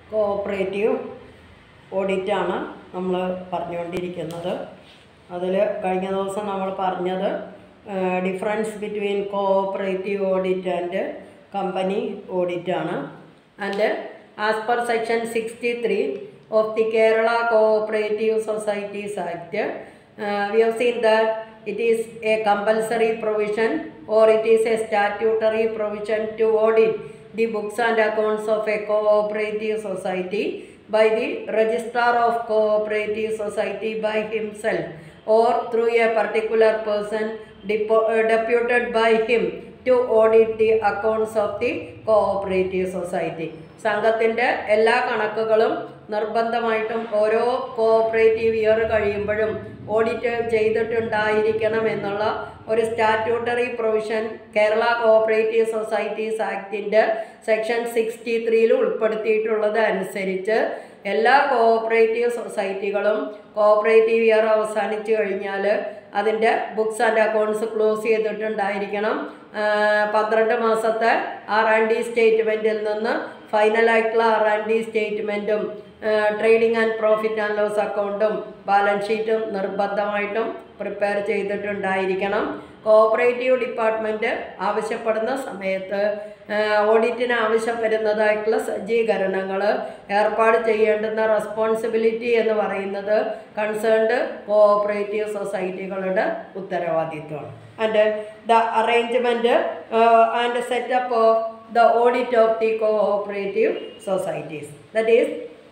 Cooperative ഓഡിറ്റാണ് നമ്മൾ പറഞ്ഞുകൊണ്ടിരിക്കുന്നത് അതിൽ കഴിഞ്ഞ ദിവസം നമ്മൾ പറഞ്ഞത് difference between cooperative audit and company ഓഡിറ്റാണ് and as per section sixty three of the Kerala cooperative societies act we have seen that it is a compulsory provision or it is a statutory provision to audit the books and accounts of a cooperative society by the registrar of cooperative society by himself or through a particular person depo- uh, deputed by him to audit the accounts of the cooperative society സംഘത്തിൻ്റെ എല്ലാ കണക്കുകളും നിർബന്ധമായിട്ടും ഓരോ cooperative year കഴിയുമ്പോഴും audit ചെയ്തിട്ടുണ്ടായിരിക്കണം എന്നുള്ള ഒരു statutory provision Kerala cooperative societies ആക്ടിൻ്റെ സെക്ഷൻ സിക്സ്റ്റി ത്രീയിൽ ഉൾപ്പെടുത്തിയിട്ടുള്ളത് അനുസരിച്ച് എല്ലാ കോഓപ്പറേറ്റീവ് സൊസൈറ്റികളും കോഓപ്പറേറ്റീവ് ഇയർ അവസാനിച്ചു കഴിഞ്ഞാൽ അതിൻ്റെ ബുക്സ് ആൻഡ് അക്കൗണ്ട്സ് ക്ലോസ് ചെയ്തിട്ടുണ്ടായിരിക്കണം പന്ത്രണ്ട് മാസത്തെ ആർ ആൻഡ് ഡി സ്റ്റേറ്റ്മെൻറ്റിൽ നിന്ന് ഫൈനലായിട്ടുള്ള ആർ ആൻഡ് ഡി സ്റ്റേറ്റ്മെൻറ്റും trading and profit and loss അക്കൗണ്ടും ബാലൻസ് ഷീറ്റും നിർബന്ധമായിട്ടും പ്രിപ്പയർ ചെയ്തിട്ടുണ്ടായിരിക്കണം കോഓപ്പറേറ്റീവ് ഡിപ്പാർട്ട്മെൻറ്റ് ആവശ്യപ്പെടുന്ന സമയത്ത് ഓഡിറ്റിന് ആവശ്യം വരുന്നതായിട്ടുള്ള സജ്ജീകരണങ്ങൾ ഏർപ്പാട് ചെയ്യേണ്ടുന്ന റെസ്പോൺസിബിലിറ്റി എന്ന് പറയുന്നത് കൺസേൺഡ് കോഓപ്പറേറ്റീവ് സൊസൈറ്റികളുടെ ഉത്തരവാദിത്വമാണ് and the arrangement and setup of the audit of the cooperative societies that is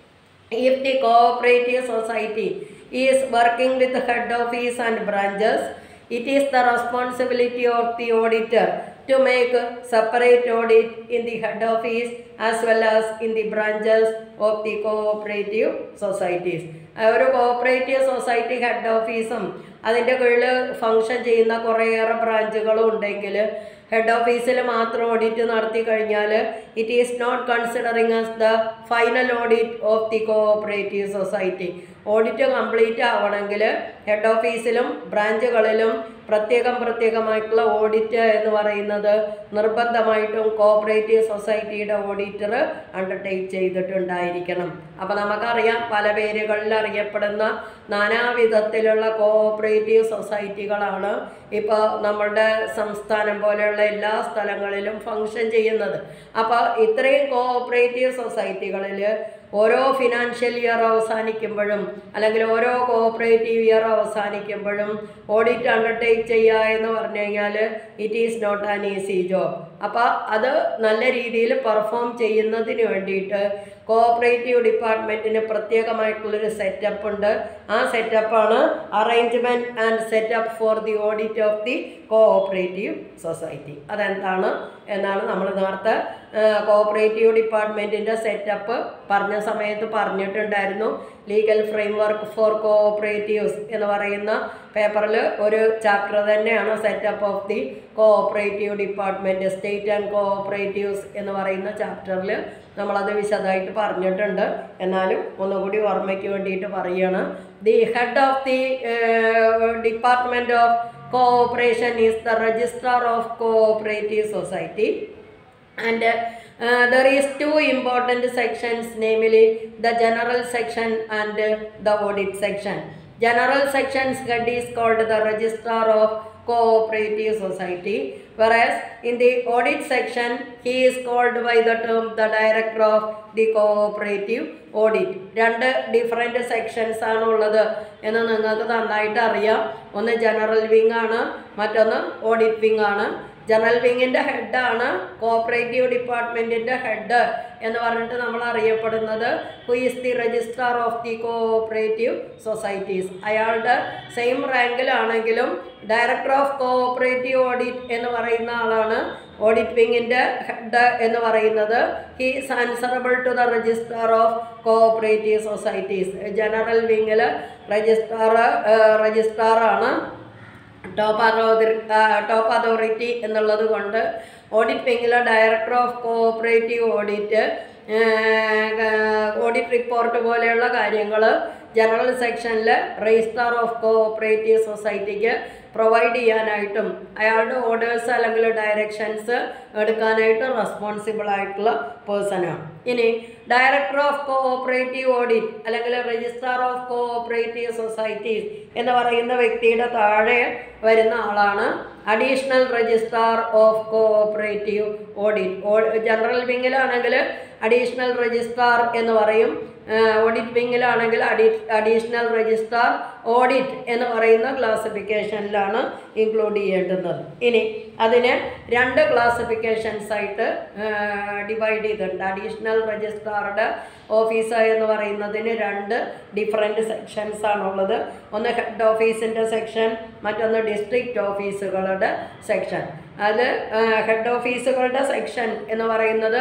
if the cooperative society is working with head office and branches it is the responsibility of the auditor to make separate audit in the head office as well as in the branches of the cooperative societies ഒരു cooperative society head ഓഫീസും അതിൻ്റെ കീഴിൽ function ചെയ്യുന്ന കുറേയേറെ ബ്രാഞ്ചുകളും ഉണ്ടെങ്കിൽ head ഓഫീസിൽ മാത്രം audit നടത്തി കഴിഞ്ഞാൽ it is not considering as the final audit of the cooperative society audit complete ആവണമെങ്കിൽ ഹെഡ് ഓഫീസിലും ബ്രാഞ്ചുകളിലും പ്രത്യേകം പ്രത്യേകമായിട്ടുള്ള ഓഡിറ്റ് എന്ന് പറയുന്നത് നിർബന്ധമായിട്ടും കോഓപ്പറേറ്റീവ് സൊസൈറ്റിയുടെ ഓഡിറ്റർ അണ്ടർടേക്ക് ചെയ്തിട്ടുണ്ടായിരിക്കണം അപ്പോൾ നമുക്കറിയാം പല പേരുകളിൽ അറിയപ്പെടുന്ന നാനാവിധത്തിലുള്ള കോഓപ്പറേറ്റീവ് സൊസൈറ്റികളാണ് ഇപ്പോൾ നമ്മളുടെ സംസ്ഥാനം പോലെയുള്ള എല്ലാ സ്ഥലങ്ങളിലും ഫങ്ഷൻ ചെയ്യുന്നത് അപ്പോൾ ഇത്രയും കോഓപ്പറേറ്റീവ് സൊസൈറ്റികളിൽ ഓരോ ഫിനാൻഷ്യൽ ഇയർ അവസാനിക്കുമ്പോഴും അല്ലെങ്കിൽ ഓരോ കോഓപ്പറേറ്റീവ് ഇയർ അവസാനിക്കുമ്പോഴും ഓഡിറ്റ് അണ്ടർടേക്ക് ചെയ്യുക എന്ന് പറഞ്ഞു കഴിഞ്ഞാൽ it is not an easy job അപ്പോൾ അത് നല്ല രീതിയിൽ പെർഫോം ചെയ്യുന്നതിന് വേണ്ടിയിട്ട് കോഓപ്പറേറ്റീവ് ഡിപ്പാർട്ട്മെൻറ്റിന് പ്രത്യേകമായിട്ടുള്ളൊരു സെറ്റപ്പ് ഉണ്ട് ആ സെറ്റപ്പാണ് arrangement and setup for the audit of the cooperative society അതെന്താണ് എന്നാണ് നമ്മൾ നേരത്തെ കോഓപ്പറേറ്റീവ് ഡിപ്പാർട്ട്മെൻറ്റിൻ്റെ സെറ്റപ്പ് പറഞ്ഞ സമയത്ത് പറഞ്ഞിട്ടുണ്ടായിരുന്നു ലീഗൽ ഫ്രെയിംവർക്ക് ഫോർ കോഓപ്പറേറ്റീവ്സ് എന്ന് പറയുന്ന പേപ്പറിൽ ഒരു ചാപ്റ്റർ തന്നെയാണ് setup of the cooperative department state and cooperatives എന്ന് പറയുന്ന ചാപ്റ്ററിൽ നമ്മളത് വിശദമായിട്ട് പറഞ്ഞിട്ടുണ്ട് എന്നാലും ഒന്നുകൂടി ഓർമ്മയ്ക്ക് വേണ്ടിയിട്ട് പറയുകയാണ് the head of the department of cooperation is the registrar of cooperative society and uh, uh, there is two important sections namely the general section and uh, the audit section general sections head is called the registrar of cooperative society whereas in the audit section he is called by the term the director of the cooperative audit രണ്ട് different sections ആണ് ഉള്ളത് എന്ന് നിങ്ങൾക്ക് നന്നായിട്ട് അറിയാം ഒന്ന് general wing ആണ് മറ്റൊന്ന് ഓഡിറ്റ് വിങ് ആണ് ജനറൽ വിങ്ങിൻ്റെ ഹെഡാണ് കോഓപ്പറേറ്റീവ് ഡിപ്പാർട്ട്മെൻറ്റിൻ്റെ ഹെഡ് എന്ന് പറഞ്ഞിട്ട് നമ്മൾ അറിയപ്പെടുന്നത് who is the registrar of the cooperative societies അയാളുടെ സെയിം റാങ്കിലാണെങ്കിലും ഡയറക്ടർ ഓഫ് കോഓപ്പറേറ്റീവ് ഓഡിറ്റ് എന്ന് പറയുന്ന ആളാണ് ഓഡിറ്റ് വിങ്ങിൻ്റെ ഹെഡ് എന്ന് പറയുന്നത് he is answerable to the registrar of cooperative societies general വിങ്ങിൽ രജിസ്ട്രാർ രജിസ്ട്രാറാണ് ടോപ്പ് അതോറി ടോപ്പ് അതോറിറ്റി എന്നുള്ളത് കൊണ്ട് ഓഡിറ്റ് വിങ്ങിലെ director of cooperative audit audit report പോലെയുള്ള കാര്യങ്ങൾ ജനറൽ സെക്ഷനിൽ രജിസ്ട്രാർ ഓഫ് കോഓപ്പറേറ്റീവ് സൊസൈറ്റിക്ക് പ്രൊവൈഡ് ചെയ്യാനായിട്ടും അയാളുടെ ഓർഡേഴ്സ് അല്ലെങ്കിൽ ഡയറക്ഷൻസ് എടുക്കാനായിട്ട് റെസ്പോൺസിബിൾ ആയിട്ടുള്ള പേഴ്സണാണ് ഇനി ഡയറക്ടർ ഓഫ് കോഓപ്പറേറ്റീവ് ഓഡിറ്റ് അല്ലെങ്കിൽ രജിസ്ട്രാർ ഓഫ് കോഓപ്പറേറ്റീവ് സൊസൈറ്റീസ് എന്ന് പറയുന്ന വ്യക്തിയുടെ താഴെ വരുന്ന ആളാണ് additional registrar of cooperative audit general വിങ്ങിലാണെങ്കിൽ അഡീഷണൽ രജിസ്ട്രാർ എന്ന് പറയും ഓഡിറ്റ് വിങ്ങിലാണെങ്കിൽ അഡീ അഡീഷണൽ രജിസ്ട്രാർ ഓഡിറ്റ് എന്ന് പറയുന്ന ക്ലാസിഫിക്കേഷനിലാണ് ഇൻക്ലൂഡ് ചെയ്യേണ്ടുന്നത് ഇനി അതിന് രണ്ട് ക്ലാസിഫിക്കേഷൻസ് ആയിട്ട് ഡിവൈഡ് ചെയ്തിട്ടുണ്ട് അഡീഷണൽ രജിസ്ട്രാറുടെ ഓഫീസ് എന്ന് പറയുന്നതിന് രണ്ട് ഡിഫറെൻറ്റ് സെക്ഷൻസ് ആണുള്ളത് ഒന്ന് ഹെഡ് ഓഫീസിൻ്റെ സെക്ഷൻ മറ്റൊന്ന് ഡിസ്ട്രിക്റ്റ് ഓഫീസുകളുടെ സെക്ഷൻ അത് ഹെഡ് ഓഫീസുകളുടെ സെക്ഷൻ എന്ന് പറയുന്നത്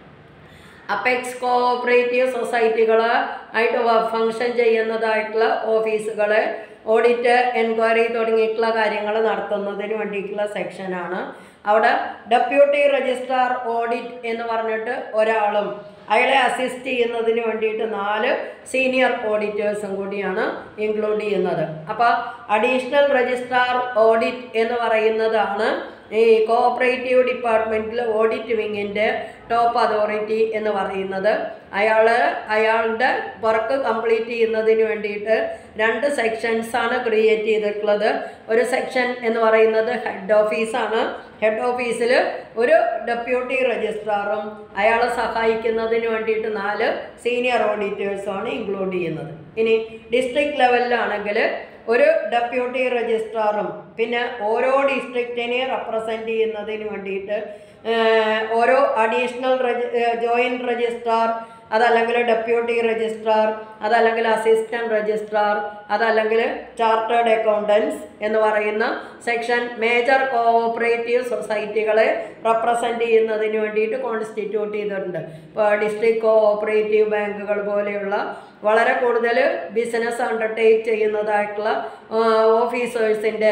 അപ്പെക്സ് കോഓപ്പറേറ്റീവ് സൊസൈറ്റികൾ ആയിട്ട് ഫങ്ഷൻ ചെയ്യുന്നതായിട്ടുള്ള ഓഫീസുകൾ ഓഡിറ്റ് എൻക്വയറി തുടങ്ങിയിട്ടുള്ള കാര്യങ്ങൾ നടത്തുന്നതിന് വേണ്ടിയിട്ടുള്ള സെക്ഷനാണ് അവിടെ ഡെപ്യൂട്ടി രജിസ്ട്രാർ ഓഡിറ്റ് എന്ന് പറഞ്ഞിട്ട് ഒരാളും അയാളെ അസിസ്റ്റ് ചെയ്യുന്നതിന് വേണ്ടിയിട്ട് നാല് സീനിയർ ഓഡിറ്റേഴ്സും കൂടിയാണ് ഇൻക്ലൂഡ് ചെയ്യുന്നത് അപ്പോൾ അഡീഷണൽ രജിസ്ട്രാർ ഓഡിറ്റ് എന്ന് പറയുന്നതാണ് ഈ കോഓപ്പറേറ്റീവ് ഡിപ്പാർട്ട്മെൻറ്റിൽ ഓഡിറ്റ് വിങ്ങിൻ്റെ ടോപ്പ് അതോറിറ്റി എന്ന് പറയുന്നത് അയാൾ അയാളുടെ വർക്ക് കംപ്ലീറ്റ് ചെയ്യുന്നതിന് വേണ്ടിയിട്ട് രണ്ട് സെക്ഷൻസ് ആണ് ക്രിയേറ്റ് ചെയ്തിട്ടുള്ളത് ഒരു സെക്ഷൻ എന്ന് പറയുന്നത് ഹെഡ് ഓഫീസാണ് ഹെഡ് ഓഫീസിൽ ഒരു ഡെപ്യൂട്ടി രജിസ്ട്രാറും അയാളെ സഹായിക്കുന്നതിന് വേണ്ടിയിട്ട് നാല് സീനിയർ ഓഡിറ്റേഴ്സുമാണ് ഇൻക്ലൂഡ് ചെയ്യുന്നത് ഇനി ഡിസ്ട്രിക്ട് ലെവലിലാണെങ്കിൽ ഒരു ഡെപ്യൂട്ടി രജിസ്ട്രാറും പിന്നെ ഓരോ ഡിസ്ട്രിക്റ്റിനെ റെപ്രസെൻ്റ് ചെയ്യുന്നതിന് വേണ്ടിയിട്ട് ഏഹ്, ഓരോ അഡീഷണൽ രജി ജോയിൻറ്റ് രജിസ്ട്രാർ അതല്ലെങ്കിൽ ഡെപ്യൂട്ടി രജിസ്ട്രാർ അതല്ലെങ്കിൽ അസിസ്റ്റൻറ്റ് രജിസ്ട്രാർ അതല്ലെങ്കിൽ ചാർട്ടേഡ് അക്കൗണ്ടൻസ് എന്ന് പറയുന്ന സെക്ഷൻ മേജർ കോഓപ്പറേറ്റീവ് സൊസൈറ്റികളെ റെപ്രസെൻ്റ് ചെയ്യുന്നതിന് വേണ്ടിയിട്ട് കോൺസ്റ്റിറ്റ്യൂട്ട് ചെയ്തിട്ടുണ്ട് ഇപ്പോൾ ഡിസ്ട്രിക്ട് കോഓപ്പറേറ്റീവ് ബാങ്കുകൾ പോലെയുള്ള വളരെ കൂടുതൽ ബിസിനസ് അണ്ടർടേക്ക് ചെയ്യുന്നതായിട്ടുള്ള ഓഫീസേഴ്സിൻ്റെ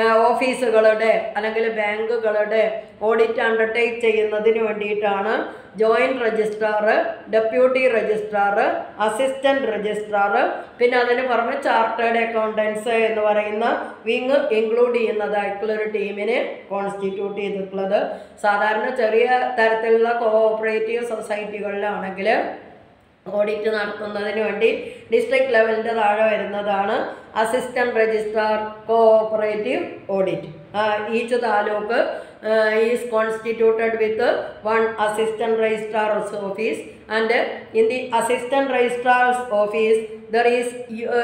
ഓഫീസുകളുടെ അല്ലെങ്കിൽ ബാങ്കുകളുടെ ഓഡിറ്റ് അണ്ടർടേക്ക് ചെയ്യുന്നതിന് വേണ്ടിയിട്ടാണ് joint registrar deputy registrar assistant registrar പിന്നെ അതിന് പുറമെ ചാർട്ടേഡ് അക്കൗണ്ടൻസ് എന്ന് പറയുന്ന വിങ് ഇൻക്ലൂഡ് ചെയ്യുന്നതായിട്ടുള്ള ഒരു ടീമിനെ കോൺസ്റ്റിറ്റ്യൂട്ട് ചെയ്തിട്ടുള്ളത് സാധാരണ ചെറിയ തരത്തിലുള്ള കോഓപ്പറേറ്റീവ് സൊസൈറ്റികളിലാണെങ്കിൽ ഓഡിറ്റ് നടത്തുന്നതിന് വേണ്ടി ഡിസ്ട്രിക്ട് ലെവലിൻ്റെ താഴെ വരുന്നതാണ് assistant registrar cooperative audit each taluk is constituted with one assistant registrar's office and in the assistant registrar's office there is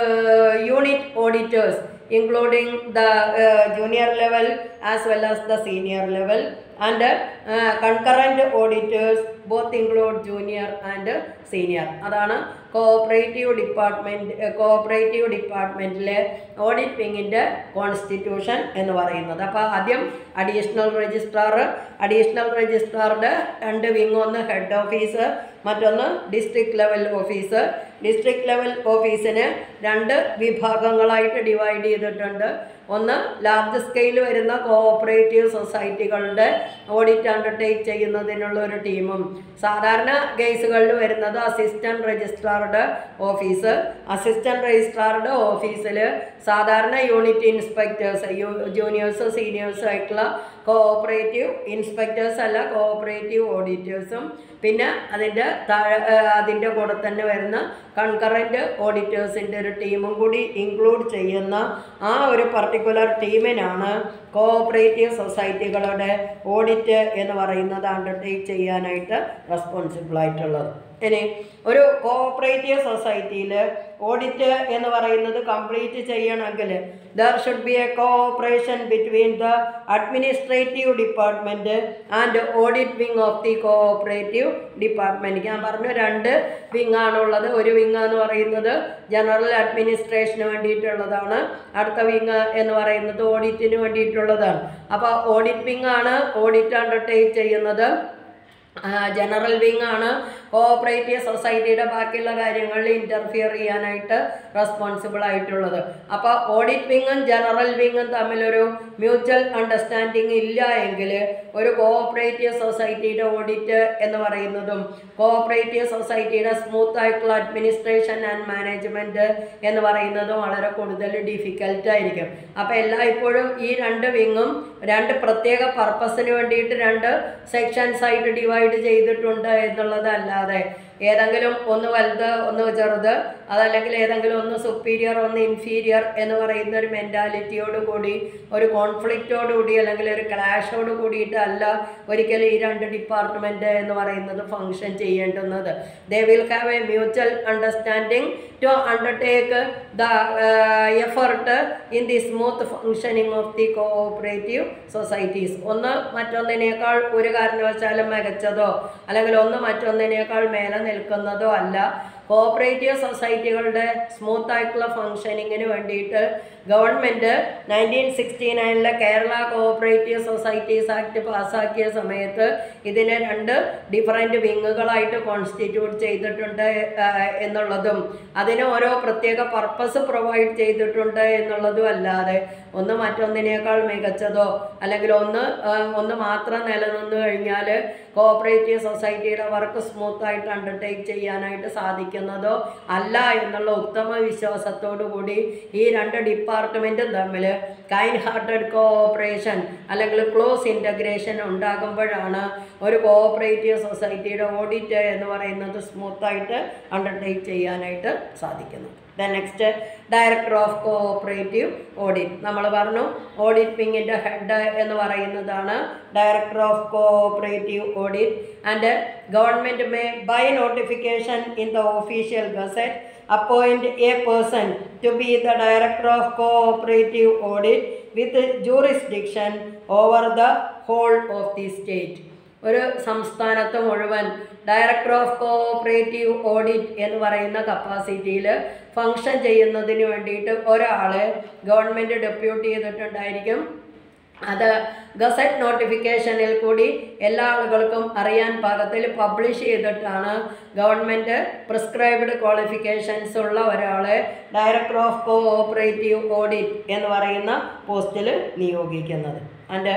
unit auditors including the uh, junior level as well as the senior level and uh, concurrent auditors both include junior and senior അതാണ് cooperative department cooperative ഡിപ്പാർട്ട്മെൻറ്റിലെ audit വിങ്ങിൻ്റെ constitution എന്ന് പറയുന്നത് അപ്പോൾ ആദ്യം additional registrar additional രജിസ്ട്രാറുടെ രണ്ട് wing ഒന്ന് head office മറ്റൊന്ന് district level office district level ഓഫീസിന് രണ്ട് വിഭാഗങ്ങളായിട്ട് ഡിവൈഡ് ചെയ്തിട്ടുണ്ട് ഒന്ന് ലാർജ് സ്കെയിൽ വരുന്ന കോഓപ്പറേറ്റീവ് സൊസൈറ്റികളുടെ ഓഡിറ്റ് അണ്ടർടേക്ക് ചെയ്യുന്നതിനുള്ള ഒരു ടീമും സാധാരണ കേസുകളിൽ വരുന്നത് അസിസ്റ്റൻറ്റ് രജിസ്ട്രാറുടെ ഓഫീസ് അസിസ്റ്റൻറ്റ് രജിസ്ട്രാറുടെ ഓഫീസിൽ സാധാരണ യൂണിറ്റ് ഇൻസ്പെക്ടേഴ്സ് ജൂനിയേഴ്സ് സീനിയേഴ്സ് ആയിട്ടുള്ള കോഓപ്പറേറ്റീവ് ഇൻസ്പെക്ടേഴ്സ് അല്ല കോഓപ്പറേറ്റീവ് ഓഡിറ്റേഴ്സും പിന്നെ അതിൻ്റെ താഴെ ഏഹ് അതിൻ്റെ കൂടെ തന്നെ വരുന്ന കൺകറൻറ്റ് ഓഡിറ്റേഴ്സിൻ്റെ ഒരു ടീമും കൂടി ഇൻക്ലൂഡ് ചെയ്യുന്ന ആ ഒരു പർട്ടിക്കുലർ ടീമിനാണ് കോഓപ്പറേറ്റീവ് സൊസൈറ്റികളുടെ ഓഡിറ്റ് എന്ന് പറയുന്നത് അണ്ടർടേക്ക് ചെയ്യാനായിട്ട് റെസ്പോൺസിബിൾ ആയിട്ടുള്ളത് ഇനി ഒരു കോഓപ്പറേറ്റീവ് സൊസൈറ്റിയിൽ ഓഡിറ്റ് എന്ന് പറയുന്നത് കംപ്ലീറ്റ് ചെയ്യണമെങ്കിൽ there should be a cooperation between the administrative department and audit wing of the cooperative department ഞാൻ പറഞ്ഞു രണ്ട് വിങ് ആണുള്ളത് ഒരു വിങ് എന്ന് പറയുന്നത് ജനറൽ അഡ്മിനിസ്ട്രേഷന് വേണ്ടിയിട്ടുള്ളതാണ് അടുത്ത വിങ് എന്ന് പറയുന്നത് ഓഡിറ്റിന് വേണ്ടിയിട്ടുള്ളതാണ് അപ്പോൾ ഓഡിറ്റ് വിങ് ആണ് ഓഡിറ്റ് അണ്ടർടേക്ക് ചെയ്യുന്നത് ജനറൽ വിങ് ആണ് കോഓപ്പറേറ്റീവ് സൊസൈറ്റിയുടെ ബാക്കിയുള്ള കാര്യങ്ങളിൽ ഇൻ്റർഫിയർ ചെയ്യാനായിട്ട് റെസ്പോൺസിബിൾ ആയിട്ടുള്ളത് അപ്പോൾ ഓഡിറ്റ് വിങ്ങും ജനറൽ വിങ്ങും തമ്മിലൊരു മ്യൂച്വൽ അണ്ടർസ്റ്റാൻഡിങ് ഇല്ല എങ്കിൽ ഒരു കോഓപ്പറേറ്റീവ് സൊസൈറ്റിയുടെ ഓഡിറ്റ് എന്ന് പറയുന്നതും കോഓപ്പറേറ്റീവ് സൊസൈറ്റിയുടെ സ്മൂത്ത് ആയിട്ടുള്ള അഡ്മിനിസ്ട്രേഷൻ ആൻഡ് മാനേജ്മെൻറ്റ് എന്ന് പറയുന്നതും വളരെ കൂടുതൽ ഡിഫിക്കൽട്ട് ആയിരിക്കും അപ്പോൾ എല്ലായ്പ്പോഴും ഈ രണ്ട് വിങ്ങും രണ്ട് പ്രത്യേക പർപ്പസിന് വേണ്ടിയിട്ട് രണ്ട് സെക്ഷൻസ് ആയിട്ട് ഡിവൈഡ് ചെയ്തിട്ടുണ്ട് എന്നുള്ളതല്ലാതെ ഏതെങ്കിലും ഒന്ന് വലുത് ഒന്ന് ചെറുത് അതല്ലെങ്കിൽ ഏതെങ്കിലും ഒന്ന് സുപ്പീരിയർ ഒന്ന് ഇൻഫീരിയർ എന്ന് പറയുന്ന ഒരു മെൻറ്റാലിറ്റിയോട് കൂടി ഒരു കോൺഫ്ലിക്റ്റോട് കൂടി അല്ലെങ്കിൽ ഒരു ക്ലാഷോട് കൂടിയിട്ടല്ല ഒരിക്കലും ഈ രണ്ട് ഡിപ്പാർട്ട്മെൻറ്റ് എന്ന് പറയുന്നത് ഫങ്ഷൻ ചെയ്യേണ്ടുന്നത് they will have a mutual understanding to undertake the effort in the smooth functioning of the cooperative societies ഒന്ന് മറ്റൊന്നിനേക്കാൾ ഒരു കാരണവശാലും മികച്ചതോ അല്ലെങ്കിൽ ഒന്ന് മറ്റൊന്നിനേക്കാൾ മേലെ നിൽക്കുന്നതോ അല്ല കോഓപ്പറേറ്റീവ് സൊസൈറ്റികളുടെ സ്മൂത്ത് ആയിട്ടുള്ള ഫങ്ഷനിങ്ങിന് വേണ്ടിയിട്ട് ഗവൺമെൻറ് നയൻറ്റീൻ സിക്സ്റ്റി നയനിലെ കേരള കോഓപ്പറേറ്റീവ് സൊസൈറ്റീസ് ആക്ട് പാസ്സാക്കിയ സമയത്ത് ഇതിനെ രണ്ട് ഡിഫറെൻറ്റ് വിങ്ങുകളായിട്ട് കോൺസ്റ്റിറ്റ്യൂട്ട് ചെയ്തിട്ടുണ്ട് ആ, എന്നുള്ളതും അതിന് ഓരോ പ്രത്യേക പർപ്പസ് പ്രൊവൈഡ് ചെയ്തിട്ടുണ്ട് എന്നുള്ളതും അല്ലാതെ ഒന്ന് മറ്റൊന്നിനേക്കാൾ മികച്ചതോ അല്ലെങ്കിൽ ഒന്ന് ആ, ഒന്ന് മാത്രം നിലനിന്ന് കഴിഞ്ഞാൽ കോഓപ്പറേറ്റീവ് സൊസൈറ്റിയുടെ വർക്ക് സ്മൂത്തായിട്ട് അണ്ടർടേക്ക് ചെയ്യാനായിട്ട് സാധിക്കുന്നതോ അല്ല എന്നുള്ള ഉത്തമ വിശ്വാസത്തോടു കൂടി ഈ രണ്ട് ഡിപ്പാർട്ട്മെൻറ്റും തമ്മിൽ കൈൻ ഹാർട്ടഡ് കോഓപ്പറേഷൻ അല്ലെങ്കിൽ ക്ലോസ് ഇൻ്റഗ്രേഷൻ ഉണ്ടാകുമ്പോഴാണ് ഒരു കോഓപ്പറേറ്റീവ് സൊസൈറ്റിയുടെ ഓഡിറ്റ് എന്ന് പറയുന്നത് സ്മൂത്തായിട്ട് അണ്ടർടേക്ക് ചെയ്യാനായിട്ട് സാധിക്കുന്നു the next director of cooperative audit നമ്മൾ പറഞ്ഞു ഓഡിറ്റ് വിങ്ങിൻ്റെ ഹെഡ് എന്ന് പറയുന്നതാണ് director of cooperative audit and government may by notification in the official gazette appoint a person to be the director of cooperative audit with jurisdiction over the whole of the state ഒരു സംസ്ഥാനത്ത് മുഴുവൻ director of cooperative audit എന്ന് പറയുന്ന കപ്പാസിറ്റിയിൽ function ചെയ്യുന്നതിന് വേണ്ടിയിട്ട് ഒരാളെ government depute ചെയ്തിട്ടുണ്ടായിരിക്കും അത് gazette നോട്ടിഫിക്കേഷനിൽ കൂടി എല്ലാ ആളുകൾക്കും അറിയാൻ പാകത്തിൽ പബ്ലിഷ് ചെയ്തിട്ടാണ് ഗവൺമെൻറ് പ്രിസ്ക്രൈബ്ഡ് ക്വാളിഫിക്കേഷൻസ് ഉള്ള ഒരാളെ ഡയറക്ടർ ഓഫ് കോഓപ്പറേറ്റീവ് ഓഡിറ്റ് എന്ന് പറയുന്ന പോസ്റ്റിൽ നിയോഗിക്കുന്നത് and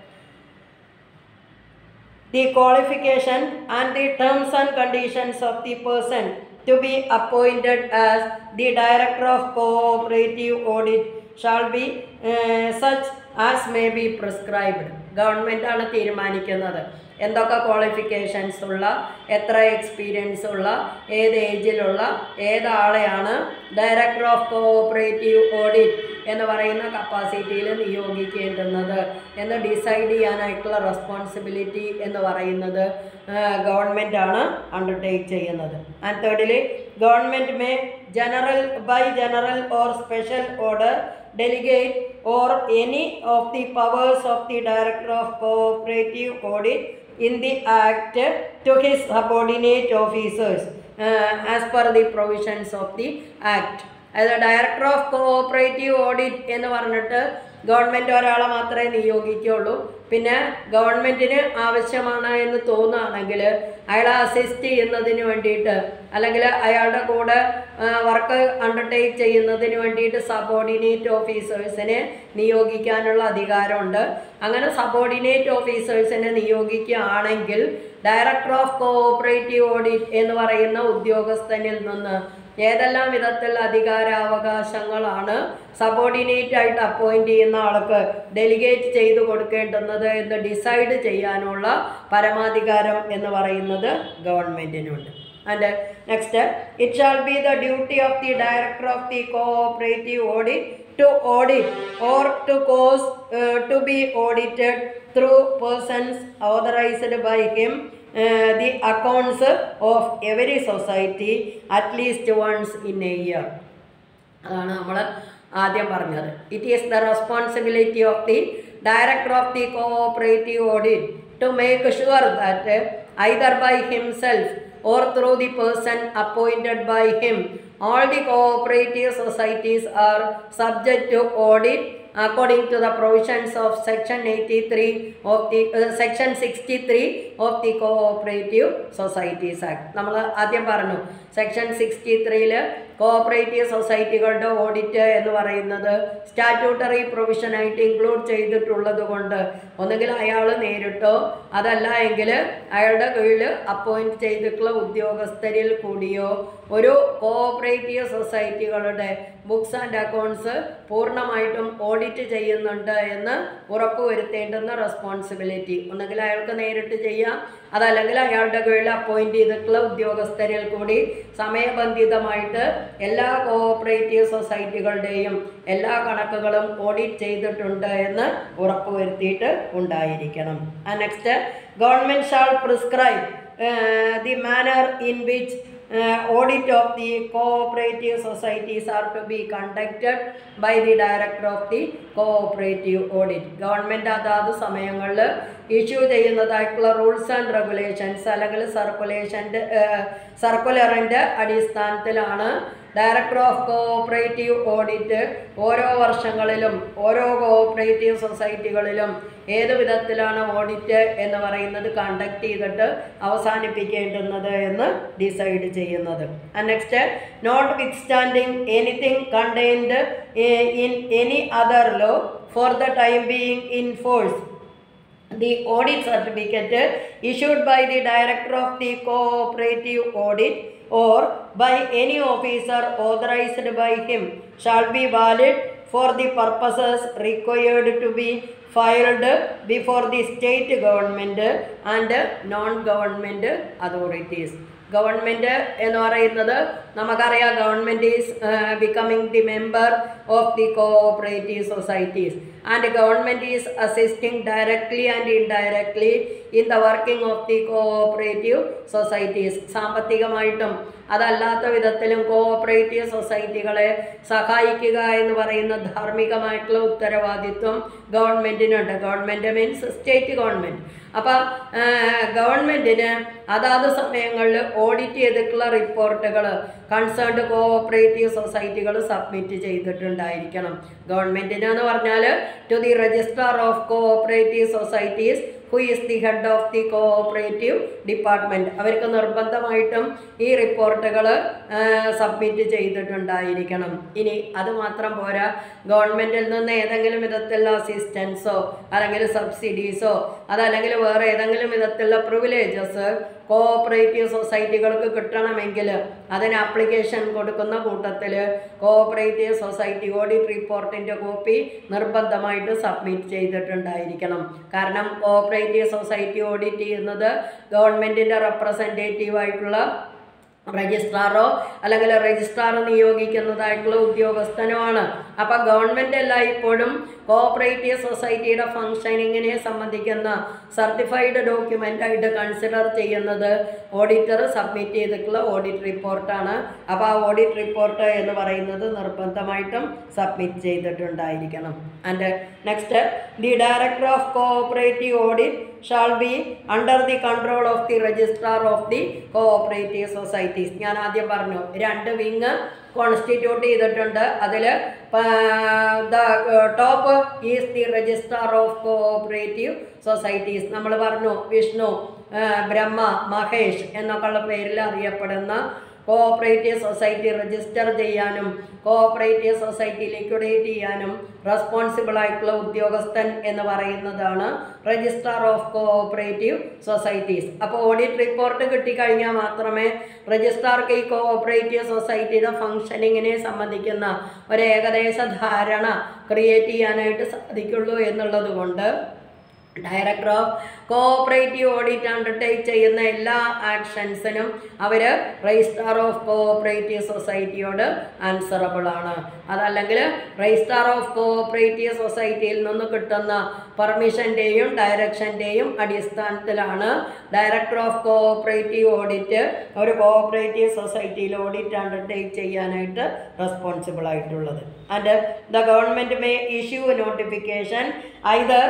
the qualification and the terms and conditions of the person to be appointed as the director of cooperative audit shall be uh, such as may be prescribed government ആണ് തീരുമാനിക്കുന്നത് എന്തൊക്കെ qualifications ഉള്ള എത്ര experience ഉള്ള ഏത് ഏജിലുള്ള ഏതാളെയാണ് director of cooperative audit എന്ന് പറയുന്ന കപ്പാസിറ്റിയിൽ നിയോഗിക്കേണ്ടുന്നത് എന്ന് ഡിസൈഡ് ചെയ്യാനായിട്ടുള്ള റെസ്പോൺസിബിലിറ്റി എന്ന് പറയുന്നത് ഗവൺമെൻറ് ആണ് അണ്ടർടേക്ക് ചെയ്യുന്നത് ആൻഡ് തേർഡില് government may general by general or special order delegate or any of the powers of the director of cooperative audit in the act to his subordinate officers uh, as per the provisions of the act അതായത് director of cooperative audit എന്ന് പറഞ്ഞിട്ട് government ഒരാളെ മാത്രമേ നിയോഗിക്കുകയുള്ളൂ പിന്നെ ഗവൺമെൻറ്റിന് ആവശ്യമാണ് എന്ന് തോന്നുകയാണെങ്കിൽ അയാളെ അസിസ്റ്റ് ചെയ്യുന്നതിന് വേണ്ടിയിട്ട് അല്ലെങ്കിൽ അയാളുടെ കൂടെ വർക്ക് അണ്ടർടേക്ക് ചെയ്യുന്നതിന് വേണ്ടിയിട്ട് സബോർഡിനേറ്റ് ഓഫീസേഴ്സിനെ നിയോഗിക്കാനുള്ള അധികാരമുണ്ട് അങ്ങനെ സബോർഡിനേറ്റ് ഓഫീസേഴ്സിനെ നിയോഗിക്കുകയാണെങ്കിൽ ഡയറക്ടർ ഓഫ് കോഓപ്പറേറ്റീവ് ഓഡിറ്റ് എന്ന് പറയുന്ന ഉദ്യോഗസ്ഥനിൽ നിന്ന് ഏതെല്ലാം വിധത്തിലുള്ള അധികാരാവകാശങ്ങളാണ് സബോർഡിനേറ്റ് ആയിട്ട് അപ്പോയിന്റ് ചെയ്യുന്ന ആൾക്ക് ഡെലിഗേറ്റ് ചെയ്തു കൊടുക്കേണ്ടുന്നത് എന്ന് ഡിസൈഡ് ചെയ്യാനുള്ള പരമാധികാരം എന്ന് പറയുന്നത് ഗവൺമെൻറ്റിനുണ്ട് and next it shall be the duty of the director of the cooperative audit to audit or to cause uh, to be audited through persons authorized by him uh, the accounts of every society at least once in a year അതാണ് നമ്മൾ ആദ്യം പറഞ്ഞത് it is the responsibility of the director of the cooperative audit to make sure that either by himself or through the person appointed by him. All the cooperative societies are subject to audit according to the provisions of section 83 of the uh, section 63 of the cooperative societies act നമ്മൾ ആദ്യം പറഞ്ഞു section sixty ത്രീയില് cooperative സൊസൈറ്റികളുടെ audit എന്ന് പറയുന്നത് statutory പ്രൊവിഷനായിട്ട് include ചെയ്തിട്ടുള്ളത് കൊണ്ട് ഒന്നുകിൽ അയാൾ നേരിട്ടോ അതല്ല എങ്കിൽ അയാളുടെ കീഴിൽ അപ്പോയിന്റ് ചെയ്തിട്ടുള്ള ഉദ്യോഗസ്ഥരിൽ കൂടിയോ ഒരു കോഓപ്പറേറ്റീവ് സൊസൈറ്റികളുടെ ബുക്സ് ആൻഡ് അക്കൗണ്ട്സ് പൂർണ്ണമായിട്ടും ഓഡിറ്റ് ചെയ്യുന്നുണ്ട് എന്ന് ഉറപ്പുവരുത്തേണ്ടുന്ന റെസ്പോൺസിബിലിറ്റി ഒന്നുകിൽ അയാൾക്ക് നേരിട്ട് ചെയ്യാം അതല്ലെങ്കിൽ അയാളുടെ കീഴിൽ അപ്പോയിന്റ് ചെയ്തിട്ടുള്ള ഉദ്യോഗസ്ഥരിൽ കൂടി സമയബന്ധിതമായിട്ട് എല്ലാ കോഓപ്പറേറ്റീവ് സൊസൈറ്റികളുടെയും എല്ലാ കണക്കുകളും ഓഡിറ്റ് ചെയ്തിട്ടുണ്ട് എന്ന് ഉറപ്പുവരുത്തിയിട്ട് ഉണ്ടായിരിക്കണം next government shall prescribe the manner in which audit of the cooperative societies are to be conducted by the director of the cooperative audit government അതാത് സമയങ്ങളിൽ ഇഷ്യൂ ചെയ്യുന്നതായിട്ടുള്ള റൂൾസ് ആൻഡ് റെഗുലേഷൻസ് അല്ലെങ്കിൽ സർക്കുലേഷൻ്റെ സർക്കുലറിൻ്റെ അടിസ്ഥാനത്തിലാണ് ഡയറക്ടർ ഓഫ് കോഓപ്പറേറ്റീവ് ഓഡിറ്റ് ഓരോ വർഷങ്ങളിലും ഓരോ cooperative സൊസൈറ്റികളിലും ഏത് വിധത്തിലാണ് ഓഡിറ്റ് എന്ന് പറയുന്നത് കണ്ടക്ട് ചെയ്തിട്ട് അവസാനിപ്പിക്കേണ്ടുന്നത് എന്ന് ഡിസൈഡ് ചെയ്യുന്നത് next notwithstanding anything contained in any other law for the time being in force the audit certificate issued by the director of the cooperative audit or by any officer authorized by him shall be valid for the purposes required to be filed before the state government and non-government authorities government എന്ന് പറയുന്നത് നമുക്കറിയാം government is becoming the member of the cooperative societies and government is assisting directly and indirectly in the working of the cooperative societies സാമ്പത്തികമായിട്ടും അതല്ലാത്ത വിധത്തിലും cooperative സൊസൈറ്റികളെ സഹായിക്കുക എന്ന് പറയുന്ന ധാർമ്മികമായിട്ടുള്ള ഉത്തരവാദിത്വം ഗവൺമെൻറ്റിനുണ്ട് ഗവൺമെൻറ് മീൻസ് സ്റ്റേറ്റ് ഗവൺമെൻറ് അപ്പം ഗവൺമെൻറ്റിന് അതാത് സമയങ്ങളിൽ ഓഡിറ്റ് ചെയ്തിട്ടുള്ള റിപ്പോർട്ടുകൾ കൺസേൺഡ് കോഓപ്പറേറ്റീവ് സൊസൈറ്റികൾ സബ്മിറ്റ് ചെയ്തിട്ടുണ്ടായിരിക്കണം ഗവൺമെൻറ്റിന് എന്ന് പറഞ്ഞാൽ to the registrar of cooperative societies who is the head of the cooperative department അവർക്ക് നിർബന്ധമായിട്ടും ഈ റിപ്പോർട്ടുകൾ സബ്മിറ്റ് ചെയ്തിട്ടുണ്ടായിരിക്കണം ഇനി അത് മാത്രം പോരാ ഗവൺമെൻറ്റിൽ നിന്ന് ഏതെങ്കിലും വിധത്തിലുള്ള അസിസ്റ്റൻസോ അല്ലെങ്കിൽ സബ്സിഡീസോ അതല്ലെങ്കിൽ വേറെ ഏതെങ്കിലും വിധത്തിലുള്ള പ്രിവിലേജസ് കോഓപ്പറേറ്റീവ് സൊസൈറ്റികൾക്ക് കിട്ടണമെങ്കിൽ അതിന് ആപ്ലിക്കേഷൻ കൊടുക്കുന്ന കൂട്ടത്തിൽ കോഓപ്പറേറ്റീവ് സൊസൈറ്റി ഓഡിറ്റ് റിപ്പോർട്ടിൻ്റെ കോപ്പി നിർബന്ധമായിട്ട് സബ്മിറ്റ് ചെയ്തിട്ടുണ്ടായിരിക്കണം കാരണം കോഓപ്പറേറ്റീവ് സൊസൈറ്റി ഓഡിറ്റ് ചെയ്യുന്നത് ഗവൺമെൻറ്റിൻ്റെ റെപ്രസെൻറ്റേറ്റീവ് ആയിട്ടുള്ള രജിസ്ട്രാറോ അല്ലെങ്കിൽ രജിസ്ട്രാർ നിയോഗിക്കുന്നതായിട്ടുള്ള ഉദ്യോഗസ്ഥനോ ആണ് അപ്പോൾ ഗവൺമെൻറ് എല്ലായ്പ്പോഴും കോഓപ്പറേറ്റീവ് സൊസൈറ്റിയുടെ ഫങ്ഷനിങ്ങിനെ സംബന്ധിക്കുന്ന സർട്ടിഫൈഡ് ഡോക്യുമെൻ്റ് ആയിട്ട് കൺസിഡർ ചെയ്യുന്നത് ഓഡിറ്റർ സബ്മിറ്റ് ചെയ്തിട്ടുള്ള ഓഡിറ്റ് റിപ്പോർട്ടാണ് അപ്പോൾ ആ ഓഡിറ്റ് റിപ്പോർട്ട് എന്ന് പറയുന്നത് നിർബന്ധമായിട്ടും സബ്മിറ്റ് ചെയ്തിട്ടുണ്ടായിരിക്കണം and next the director of cooperative audit shall be under the control of the registrar of the cooperative societies ഞാൻ ആദ്യം പറഞ്ഞു രണ്ട് വിങ് കോൺസ്റ്റിറ്റ്യൂട്ട് ചെയ്തിട്ടുണ്ട് അതിൽ the top is the registrar of cooperative societies നമ്മൾ പറഞ്ഞു വിഷ്ണു ബ്രഹ്മ മഹേഷ് എന്നൊക്കെയുള്ള പേരിൽ അറിയപ്പെടുന്ന കോഓപ്പറേറ്റീവ് സൊസൈറ്റി രജിസ്റ്റർ ചെയ്യാനും കോഓപ്പറേറ്റീവ് സൊസൈറ്റി ലിക്വിഡേറ്റ് ചെയ്യാനും റെസ്പോൺസിബിൾ ആയിട്ടുള്ള ഉദ്യോഗസ്ഥൻ എന്ന് പറയുന്നതാണ് രജിസ്ട്രാർ ഓഫ് കോഓപ്പറേറ്റീവ് സൊസൈറ്റീസ് അപ്പോൾ ഓഡിറ്റ് റിപ്പോർട്ട് കിട്ടിക്കഴിഞ്ഞാൽ മാത്രമേ രജിസ്ട്രാർക്ക് ഈ കോഓപ്പറേറ്റീവ് സൊസൈറ്റിയുടെ ഫങ്ഷനിങ്ങിനെ സംബന്ധിക്കുന്ന ഒരു ഏകദേശ ധാരണ ക്രിയേറ്റ് ചെയ്യാനായിട്ട് സാധിക്കുള്ളൂ എന്നുള്ളത് കൊണ്ട് director of cooperative audit undertake ചെയ്യുന്ന എല്ലാ ആക്ഷൻസിനും അവർ രജിസ്ട്രാർ ഓഫ് കോഓപ്പറേറ്റീവ് സൊസൈറ്റിയോട് ആൻസറബിൾ ആണ് അതല്ലെങ്കിൽ രജിസ്ട്രാർ ഓഫ് കോഓപ്പറേറ്റീവ് സൊസൈറ്റിയിൽ നിന്ന് കിട്ടുന്ന പെർമിഷൻ്റെയും ഡയറക്ഷൻ്റെയും അടിസ്ഥാനത്തിലാണ് ഡയറക്ടർ ഓഫ് കോഓപ്പറേറ്റീവ് ഓഡിറ്റ് ഒരു കോഓപ്പറേറ്റീവ് സൊസൈറ്റിയിൽ ഓഡിറ്റ് അണ്ടർടേക്ക് ചെയ്യാനായിട്ട് റെസ്പോൺസിബിൾ ആയിട്ടുള്ളത് and the government may issue notification either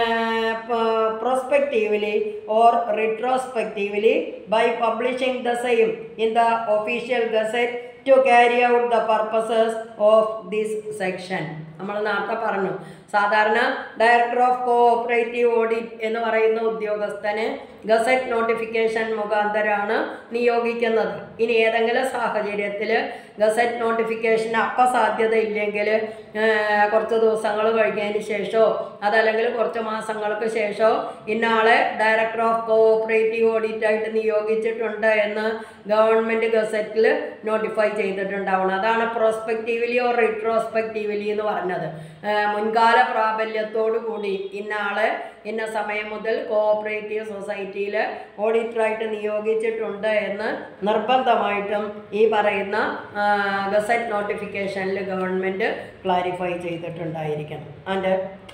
prospectively or retrospectively by publishing the same in the official gazette to carry out the purposes of this section നമ്മൾ നേരത്തെ പറഞ്ഞു സാധാരണ director of cooperative audit എന്ന് പറയുന്ന ഉദ്യോഗസ്ഥന് gazette notification മുഖാന്തരമാണ് നിയോഗിക്കുന്നത് ഇനി ഏതെങ്കിലും സാഹചര്യത്തിൽ ഗസറ്റ് നോട്ടിഫിക്കേഷൻ അപ്പം സാധ്യത ഇല്ലെങ്കിൽ കുറച്ച് ദിവസങ്ങൾ കഴിഞ്ഞതിന് ശേഷമോ അതല്ലെങ്കിൽ കുറച്ച് മാസങ്ങൾക്ക് ശേഷമോ ഇന്നാളെ ഡയറക്ടർ ഓഫ് കോഓപ്പറേറ്റീവ് ഓഡിറ്റ് ആയിട്ട് നിയോഗിച്ചിട്ടുണ്ട് എന്ന് ഗവൺമെൻറ് ഗസറ്റിൽ നോട്ടിഫൈ ചെയ്തിട്ടുണ്ടാവണം അതാണ് പ്രോസ്പെക്റ്റീവ്ലി ഓർ റിട്രോസ്പെക്റ്റീവ്ലി എന്ന് പറഞ്ഞത് ഏഹ് മുൻകാല പ്രാബല്യത്തോടു കൂടി ഇന്നാളെ ഇന്ന സമയം മുതൽ കോഓപ്പറേറ്റീവ് സൊസൈറ്റിയിൽ ഓഡിറ്ററായിട്ട് നിയോഗിച്ചിട്ടുണ്ട് എന്ന് നിർബന്ധമായിട്ടും ഈ പറയുന്ന ഗസറ്റ് നോട്ടിഫിക്കേഷനിൽ ഗവൺമെൻറ് ക്ലാരിഫൈ ചെയ്തിട്ടുണ്ടായിരിക്കണം and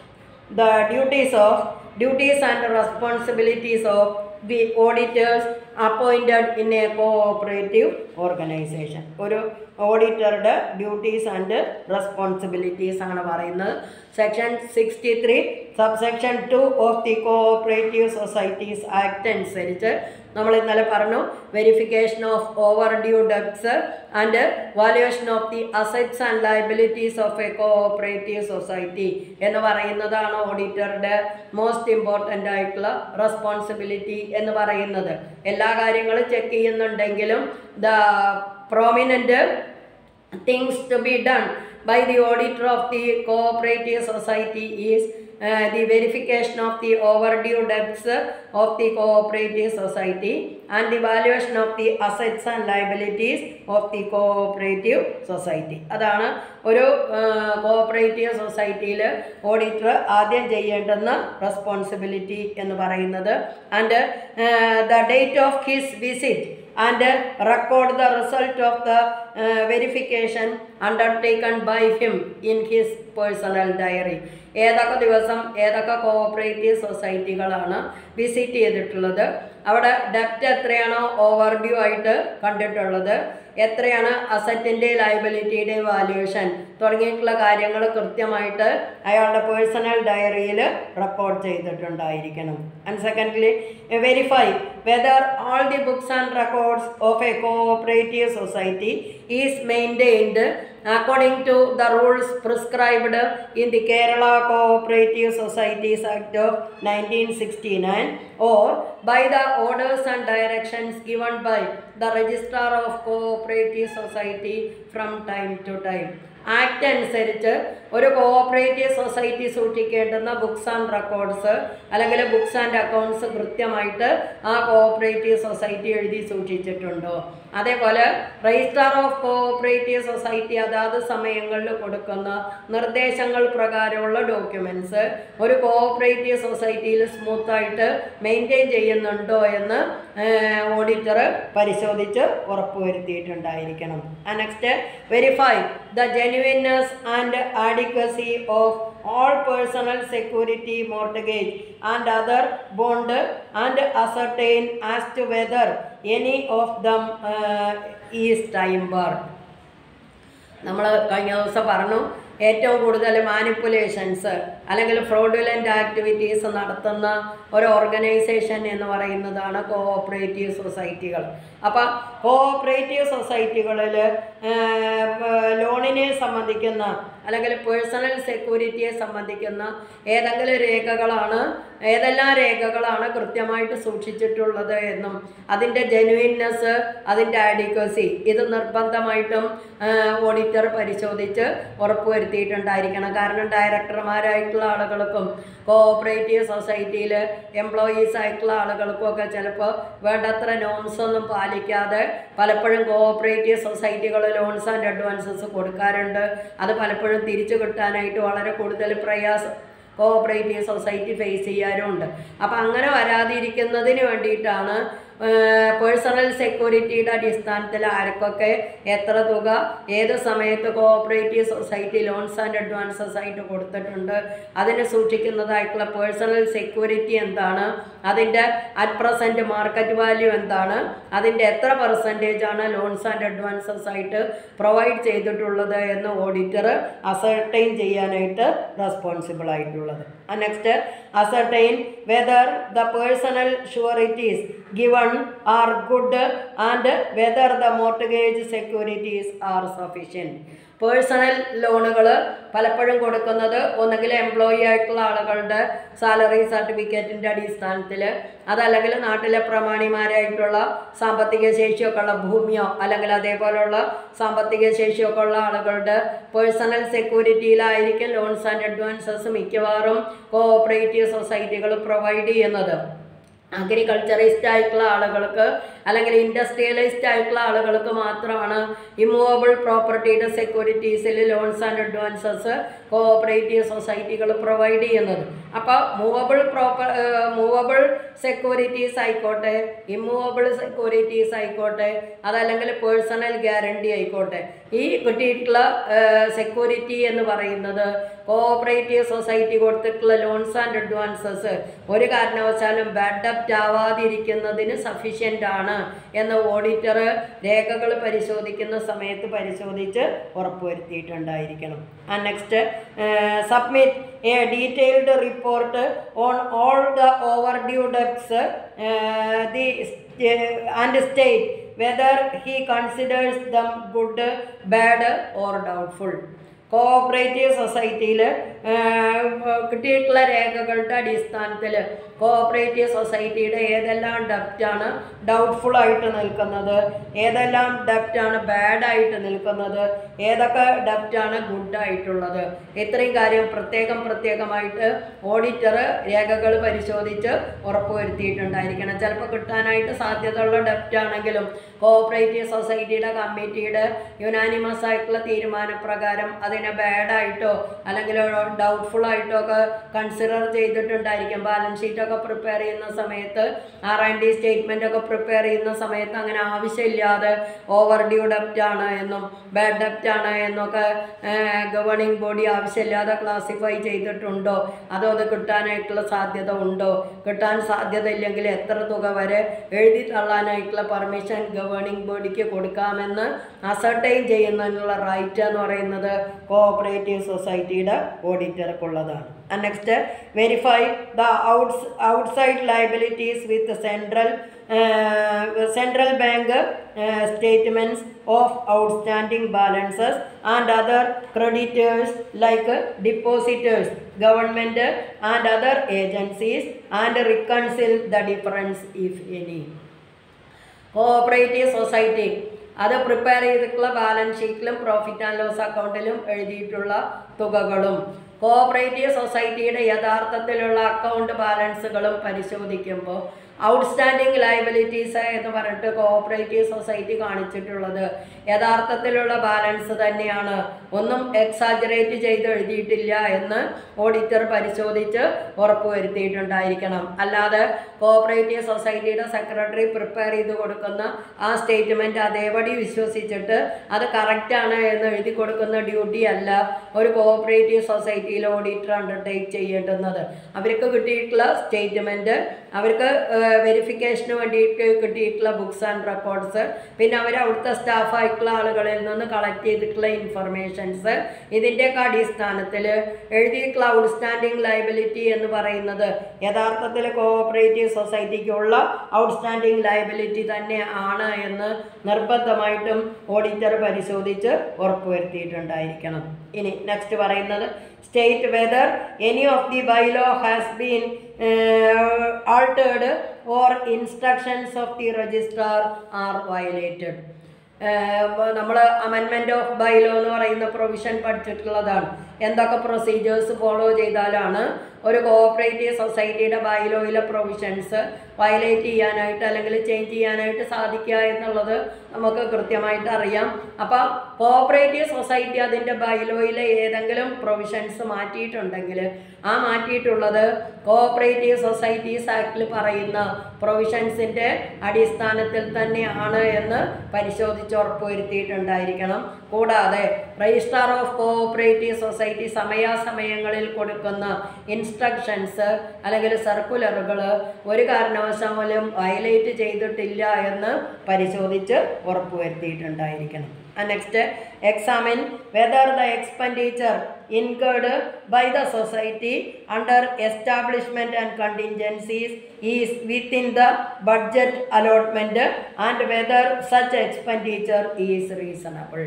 the duties of duties and responsibilities of the auditors appointed in a cooperative organization ഒരു ഓഡിറ്ററുടെ ഡ്യൂട്ടീസ് ആൻഡ് റെസ്പോൺസിബിലിറ്റീസ് ആണ് പറയുന്നത് section sixty three subsection two of the cooperative societies act അനുസരിച്ച് നമ്മൾ ഇന്നലെ പറഞ്ഞു verification of overdue debts and valuation of the assets and liabilities of a cooperative society എന്ന് പറയുന്നതാണ് ഓഡിറ്ററുടെ മോസ്റ്റ് ഇമ്പോർട്ടൻ്റ് ആയിട്ടുള്ള റെസ്പോൺസിബിലിറ്റി എന്ന് പറയുന്നത് എല്ലാ കാര്യങ്ങളും ചെക്ക് ചെയ്യുന്നുണ്ടെങ്കിലും the prominent things to be done by the auditor of the cooperative society is uh, the verification of the overdue debts of the cooperative society and the valuation of the assets and liabilities of the cooperative society അതാണ് ഒരു cooperative സൊസൈറ്റിയിൽ auditor ആദ്യം ചെയ്യേണ്ടുന്ന responsibility എന്ന് പറയുന്നത് and the date of his visit and uh, record the result of the uh, verification undertaken by him in his personal diary ഏതൊക്കെ ദിവസം ഏതൊക്കെ കോഓപ്പറേറ്റീവ് സൊസൈറ്റികളാണ് വിസിറ്റ് ചെയ്തിട്ടുള്ളത് അവിടെ ഡെപ്റ്റ് എത്രയാണോ ഓവർ ഡ്യൂ ആയിട്ട് കണ്ടിട്ടുള്ളത് എത്രയാണ് അസറ്റിൻ്റെ ലയബിലിറ്റിയുടെ വാല്യുവേഷൻ തുടങ്ങിയിട്ടുള്ള കാര്യങ്ങൾ കൃത്യമായിട്ട് അയാളുടെ പേഴ്സണൽ ഡയറിയിൽ റെക്കോർഡ് ചെയ്തിട്ടുണ്ടായിരിക്കണം and secondly verify whether all the books and records of a cooperative society is maintained according to the rules prescribed in the Kerala Cooperative Societies Act of 1969 or by the orders and directions given by the Registrar of Cooperative Society from time to time. Act അനുസരിച്ച് ഒരു cooperative society സൂക്ഷിക്കേണ്ടുന്ന books and records അല്ലെങ്കിൽ books and accounts കൃത്യമായിട്ട് ആ cooperative society എഴുതി സൂക്ഷിച്ചിട്ടുണ്ടോ അതേപോലെ registrar of cooperative society അതാത് സമയങ്ങളിൽ കൊടുക്കുന്ന നിർദ്ദേശങ്ങൾ പ്രകാരമുള്ള ഡോക്യുമെൻറ്റ്സ് ഒരു കോഓപ്പറേറ്റീവ് സൊസൈറ്റിയിൽ സ്മൂത്തായിട്ട് മെയിൻറ്റെയിൻ ചെയ്യുന്നുണ്ടോ എന്ന് ഓഡിറ്റർ പരിശോധിച്ച് ഉറപ്പുവരുത്തിയിട്ടുണ്ടായിരിക്കണം next verify the genuineness and adequacy of all personal security mortgage and other bond and ascertain as to whether any of them uh, is time barred നമ്മൾ കഴിഞ്ഞ ദിവസം പറഞ്ഞു ഏറ്റവും കൂടുതൽ മാനിപ്പുലേഷൻസ് അല്ലെങ്കിൽ ഫ്രോഡുലൻ്റ് ആക്ടിവിറ്റീസ് നടത്തുന്ന ഒരു ഓർഗനൈസേഷൻ എന്ന് പറയുന്നതാണ് കോഓപ്പറേറ്റീവ് സൊസൈറ്റികൾ അപ്പം കോഓപ്പറേറ്റീവ് സൊസൈറ്റികളിൽ ലോണിനെ സംബന്ധിക്കുന്ന അല്ലെങ്കിൽ പേഴ്സണൽ സെക്യൂരിറ്റിയെ സംബന്ധിക്കുന്ന ഏതെങ്കിലും രേഖകളാണ് ഏതെല്ലാം രേഖകളാണ് കൃത്യമായിട്ട് സൂക്ഷിച്ചിട്ടുള്ളത് എന്നും അതിൻ്റെ ജെനുവിൻനെസ് അതിൻ്റെ ആഡിക്വസി ഇത് നിർബന്ധമായിട്ടും ഓഡിറ്റർ പരിശോധിച്ച് ഉറപ്പുവരുത്തിയിട്ടുണ്ടായിരിക്കണം കാരണം ഡയറക്ടർമാരായിട്ടുള്ള ആളുകൾക്കും കോഓപ്പറേറ്റീവ് സൊസൈറ്റിയിൽ എംപ്ലോയീസ് ആയിട്ടുള്ള ആളുകൾക്കും ഒക്കെ ചിലപ്പോൾ വേണ്ടത്ര നോംസ് ഒന്നും പാലിക്കാതെ പലപ്പോഴും കോഓപ്പറേറ്റീവ് സൊസൈറ്റികൾ ലോൺസ് ആൻഡ് അഡ്വാൻസസ് കൊടുക്കാറുണ്ട് അത് പലപ്പോഴും തിരിച്ചു കിട്ടാനായിട്ട് വളരെ കൂടുതൽ പ്രയാസം കോഓപ്പറേറ്റീവ് സൊസൈറ്റി ഫേസ് ചെയ്യാറുമുണ്ട് അപ്പം അങ്ങനെ വരാതിരിക്കുന്നതിന് വേണ്ടിയിട്ടാണ് പേഴ്സണൽ സെക്യൂരിറ്റിയുടെ അടിസ്ഥാനത്തിൽ ആർക്കൊക്കെ എത്ര തുക ഏത് സമയത്ത് cooperative society loans and advances ആയിട്ട് കൊടുത്തിട്ടുണ്ട് അതിന് സൂക്ഷിക്കുന്നതായിട്ടുള്ള പേഴ്സണൽ സെക്യൂരിറ്റി എന്താണ് അതിൻ്റെ അറ്റ് പ്രസൻറ്റ് മാർക്കറ്റ് വാല്യൂ എന്താണ് അതിൻ്റെ എത്ര പെർസെൻറ്റേജ് ആണ് ലോൺസ് ആൻഡ് അഡ്വാൻസസ് ആയിട്ട് പ്രൊവൈഡ് ചെയ്തിട്ടുള്ളത് എന്ന് ഓഡിറ്റർ അസർട്ടൈൻ ചെയ്യാനായിട്ട് റെസ്പോൺസിബിൾ ആയിട്ടുള്ളത് And next, ascertain whether the personal sureties given are good and whether the mortgage securities are sufficient. Personal ലോണുകൾ പലപ്പോഴും കൊടുക്കുന്നത് ഒന്നുകിൽ എംപ്ലോയി ആയിട്ടുള്ള ആളുകളുടെ സാലറി സർട്ടിഫിക്കറ്റിൻ്റെ അടിസ്ഥാനത്തിൽ അതല്ലെങ്കിൽ നാട്ടിലെ പ്രമാണിമാരായിട്ടുള്ള സാമ്പത്തിക ശേഷിയൊക്കെ ഉള്ള ഭൂമിയോ അല്ലെങ്കിൽ അതേപോലെയുള്ള സാമ്പത്തിക ശേഷിയൊക്കെ ഉള്ള ആളുകളുടെ പേഴ്സണൽ സെക്യൂരിറ്റിയിലായിരിക്കും ലോൺസ് ആൻഡ് അഡ്വാൻസസ് മിക്കവാറും കോഓപ്പറേറ്റീവ് സൊസൈറ്റികൾ പ്രൊവൈഡ് ചെയ്യുന്നത് അഗ്രികൾച്ചറിസ്റ്റ് ആയിട്ടുള്ള ആളുകൾക്ക് അല്ലെങ്കിൽ ഇൻഡസ്ട്രിയലിസ്റ്റ് ആയിട്ടുള്ള ആളുകൾക്ക് മാത്രമാണ് ഇമ്മൂവബിൾ പ്രോപ്പർട്ടിയുടെ സെക്യൂരിറ്റീസിൽ ലോൺസ് ആൻഡ് അഡ്വാൻസസ് കോഓപ്പറേറ്റീവ് സൊസൈറ്റികൾ പ്രൊവൈഡ് ചെയ്യുന്നത് അപ്പോൾ മൂവബിൾ പ്രോപ്പർ മൂവബിൾ സെക്യൂരിറ്റീസ് ആയിക്കോട്ടെ ഇമ്മൂവബിൾ സെക്യൂരിറ്റീസ് ആയിക്കോട്ടെ അതല്ലെങ്കിൽ പേഴ്സണൽ ഗ്യാരണ്ടി ആയിക്കോട്ടെ ഈ കിട്ടിയിട്ടുള്ള സെക്യൂരിറ്റി എന്ന് പറയുന്നത് കോഓപ്പറേറ്റീവ് സൊസൈറ്റി കൊടുത്തിട്ടുള്ള ലോൺസ് ആൻഡ് അഡ്വാൻസസ് ഒരു കാരണവശാലും ബാഡ് ഡെപ്റ്റ് ആവാതിരിക്കുന്നതിന് സഫീഷ്യൻ്റ് ആണ് എന്ന് ഓഡിറ്റർ രേഖകൾ പരിശോധിക്കുന്ന സമയത്ത് പരിശോധിച്ച് ഉറപ്പുവരുത്തിയിട്ടുണ്ടായിരിക്കണം and next submit a detailed report on all the overdue debts the and state whether he considers them good bad or doubtful cooperative സൊസൈറ്റിയിൽ കിട്ടിയിട്ടുള്ള രേഖകളുടെ അടിസ്ഥാനത്തിൽ കോഓപ്പറേറ്റീവ് സൊസൈറ്റിയുടെ ഏതെല്ലാം ഡെപ്റ്റാണ് ഡൗട്ട്ഫുൾ ആയിട്ട് നിൽക്കുന്നത് ഏതെല്ലാം ഡെപ്റ്റാണ് ബാഡായിട്ട് നിൽക്കുന്നത് ഏതൊക്കെ ഡെപ്റ്റാണ് ഗുഡായിട്ടുള്ളത് ഇത്രയും കാര്യം പ്രത്യേകം പ്രത്യേകമായിട്ട് ഓഡിറ്റർ രേഖകൾ പരിശോധിച്ച് ഉറപ്പുവരുത്തിയിട്ടുണ്ടായിരിക്കണം ചിലപ്പോൾ കിട്ടാനായിട്ട് സാധ്യതയുള്ള ഡെപ്റ്റ് ആണെങ്കിലും കോഓപ്പറേറ്റീവ് സൊസൈറ്റിയുടെ കമ്മിറ്റിയുടെ യുനാനിമസ് ആയിട്ടുള്ള തീരുമാനപ്രകാരം അതിനെ ബാഡായിട്ടോ അല്ലെങ്കിൽ ഡൗട്ട്ഫുൾ ആയിട്ടോ ഒക്കെ കൺസിഡർ ചെയ്തിട്ടുണ്ടായിരിക്കും ബാലൻസ് ഷീറ്റ് ഒക്കെ പ്രിപ്പയർ ചെയ്യുന്ന സമയത്ത് ആർ ആൻഡ് ഡി സ്റ്റേറ്റ്മെൻ്റ് ഒക്കെ പ്രിപ്പയർ ചെയ്യുന്ന സമയത്ത് അങ്ങനെ ആവശ്യമില്ലാതെ ഓവർ ഡ്യൂ ഡെപ്റ്റ് ആണ് എന്നും ബാഡ് ഡെപ്റ്റ് ആണ് എന്നൊക്കെ ഗവേണിംഗ് ബോഡി ആവശ്യമില്ലാതെ ക്ലാസിഫൈ ചെയ്തിട്ടുണ്ടോ അതോ അത് കിട്ടാനായിട്ടുള്ള സാധ്യത ഉണ്ടോ കിട്ടാൻ സാധ്യത ഇല്ലെങ്കിൽ എത്ര തുക വരെ എഴുതി തള്ളാനായിട്ടുള്ള പെർമിഷൻ ഗവേണിംഗ് ബോഡിക്ക് കൊടുക്കാമെന്ന് അസർട്ടൈൻ ചെയ്യുന്നതിനുള്ള റൈറ്റ് എന്ന് പറയുന്നത് കോഓപ്പറേറ്റീവ് സൊസൈറ്റിയുടെ ഓഡിറ്റർക്കുള്ളതാണ് next verify the outs outside liabilities with central central bank statements of outstanding balances and other creditors like depositors government and other agencies and reconcile the difference if any cooperative society അത് prepare ചെയ്തിട്ടുള്ള balance ഷീറ്റിലും profit and loss അക്കൗണ്ടിലും എഴുതിയിട്ടുള്ള തുകകളും cooperative സൊസൈറ്റിയുടെ യഥാർത്ഥത്തിലുള്ള account ബാലൻസുകളും പരിശോധിക്കുമ്പോൾ outstanding liabilities എന്ന് പറഞ്ഞിട്ട് കോഓപ്പറേറ്റീവ് സൊസൈറ്റി കാണിച്ചിട്ടുള്ളത് യഥാർത്ഥത്തിലുള്ള ബാലൻസ് തന്നെയാണ് ഒന്നും എക്സാജറേറ്റ് ചെയ്ത് എഴുതിയിട്ടില്ല എന്ന് ഓഡിറ്റർ പരിശോധിച്ച് ഉറപ്പുവരുത്തിയിട്ടുണ്ടായിരിക്കണം അല്ലാതെ കോഓപ്പറേറ്റീവ് സൊസൈറ്റിയുടെ സെക്രട്ടറി പ്രിപ്പയർ ചെയ്ത് കൊടുക്കുന്ന ആ സ്റ്റേറ്റ്മെൻറ്റ് അതേപടി വിശ്വസിച്ചിട്ട് അത് കറക്റ്റാണ് എന്ന് എഴുതി കൊടുക്കുന്ന ഡ്യൂട്ടി അല്ല ഒരു കോഓപ്പറേറ്റീവ് സൊസൈറ്റിയിൽ ഓഡിറ്റർ അണ്ടർടേക്ക് ചെയ്യേണ്ടുന്നത് അവർക്ക് കിട്ടിയിട്ടുള്ള സ്റ്റേറ്റ്മെൻറ്റ് അവർക്ക് വെരിഫിക്കേഷന് വേണ്ടിയിട്ട് കിട്ടിയിട്ടുള്ള ബുക്സ് ആൻഡ് റെക്കോർഡ്സ് പിന്നെ അവർ അവിടുത്തെ സ്റ്റാഫായിട്ടുള്ള ആളുകളിൽ നിന്ന് കളക്ട് ചെയ്തിട്ടുള്ള ഇൻഫർമേഷൻസ് ഇതിൻ്റെയൊക്കെ അടിസ്ഥാനത്തിൽ എഴുതിയിട്ടുള്ള ഔട്ട്സ്റ്റാൻഡിങ് ലയബിലിറ്റി എന്ന് പറയുന്നത് യഥാർത്ഥത്തിൽ കോഓപ്പറേറ്റീവ് സൊസൈറ്റിക്കുള്ള ഔട്ട്സ്റ്റാൻഡിങ് ലയബിലിറ്റി തന്നെ ആണ് എന്ന് നിർബന്ധമായിട്ടും ഓഡിറ്റർ പരിശോധിച്ച് ഉറപ്പുവരുത്തിയിട്ടുണ്ടായിരിക്കണം ഇനി നെക്സ്റ്റ് പറയുന്നത് state whether any of the bylaw has been altered or instructions of the registrar are violated നമ്മൾ അമെൻമെൻറ്റ് ഓഫ് ബൈലോ എന്ന് പറയുന്ന പ്രൊവിഷൻ പഠിച്ചിട്ടുള്ളതാണ് എന്തൊക്കെ പ്രൊസീജിയേഴ്സ് ഫോളോ ചെയ്താലാണ് ഒരു കോഓപ്പറേറ്റീവ് സൊസൈറ്റിയുടെ ബൈലോയിലെ പ്രൊവിഷൻസ് വയലേറ്റ് ചെയ്യാനായിട്ട് അല്ലെങ്കിൽ ചേഞ്ച് ചെയ്യാനായിട്ട് സാധിക്കുക എന്നുള്ളത് നമുക്ക് കൃത്യമായിട്ട് അറിയാം അപ്പോൾ കോഓപ്പറേറ്റീവ് സൊസൈറ്റി അതിൻ്റെ ബൈലോയിലെ ഏതെങ്കിലും പ്രൊവിഷൻസ് മാറ്റിയിട്ടുണ്ടെങ്കിൽ ആ മാറ്റിയിട്ടുള്ളത് കോഓപ്പറേറ്റീവ് സൊസൈറ്റീസ് ആക്ടിൽ പറയുന്ന പ്രൊവിഷൻസിൻ്റെ അടിസ്ഥാനത്തിൽ തന്നെയാണ് എന്ന് പരിശോധിച്ച് ഉറപ്പുവരുത്തിയിട്ടുണ്ടായിരിക്കണം കൂടാതെ registrar of cooperative society society സമയാസമയങ്ങളിൽ കൊടുക്കുന്ന ഇൻസ്ട്രക്ഷൻസ് അല്ലെങ്കിൽ സർക്കുലറുകൾ ഒരു കാരണവശാലും വയലേറ്റ് ചെയ്തിട്ടില്ല എന്ന് പരിശോധിച്ച് ഉറപ്പുവരുത്തിയിട്ടുണ്ടായിരിക്കണം next examine whether the expenditure incurred by the society under establishment and contingencies is within the budget allotment and whether such expenditure is reasonable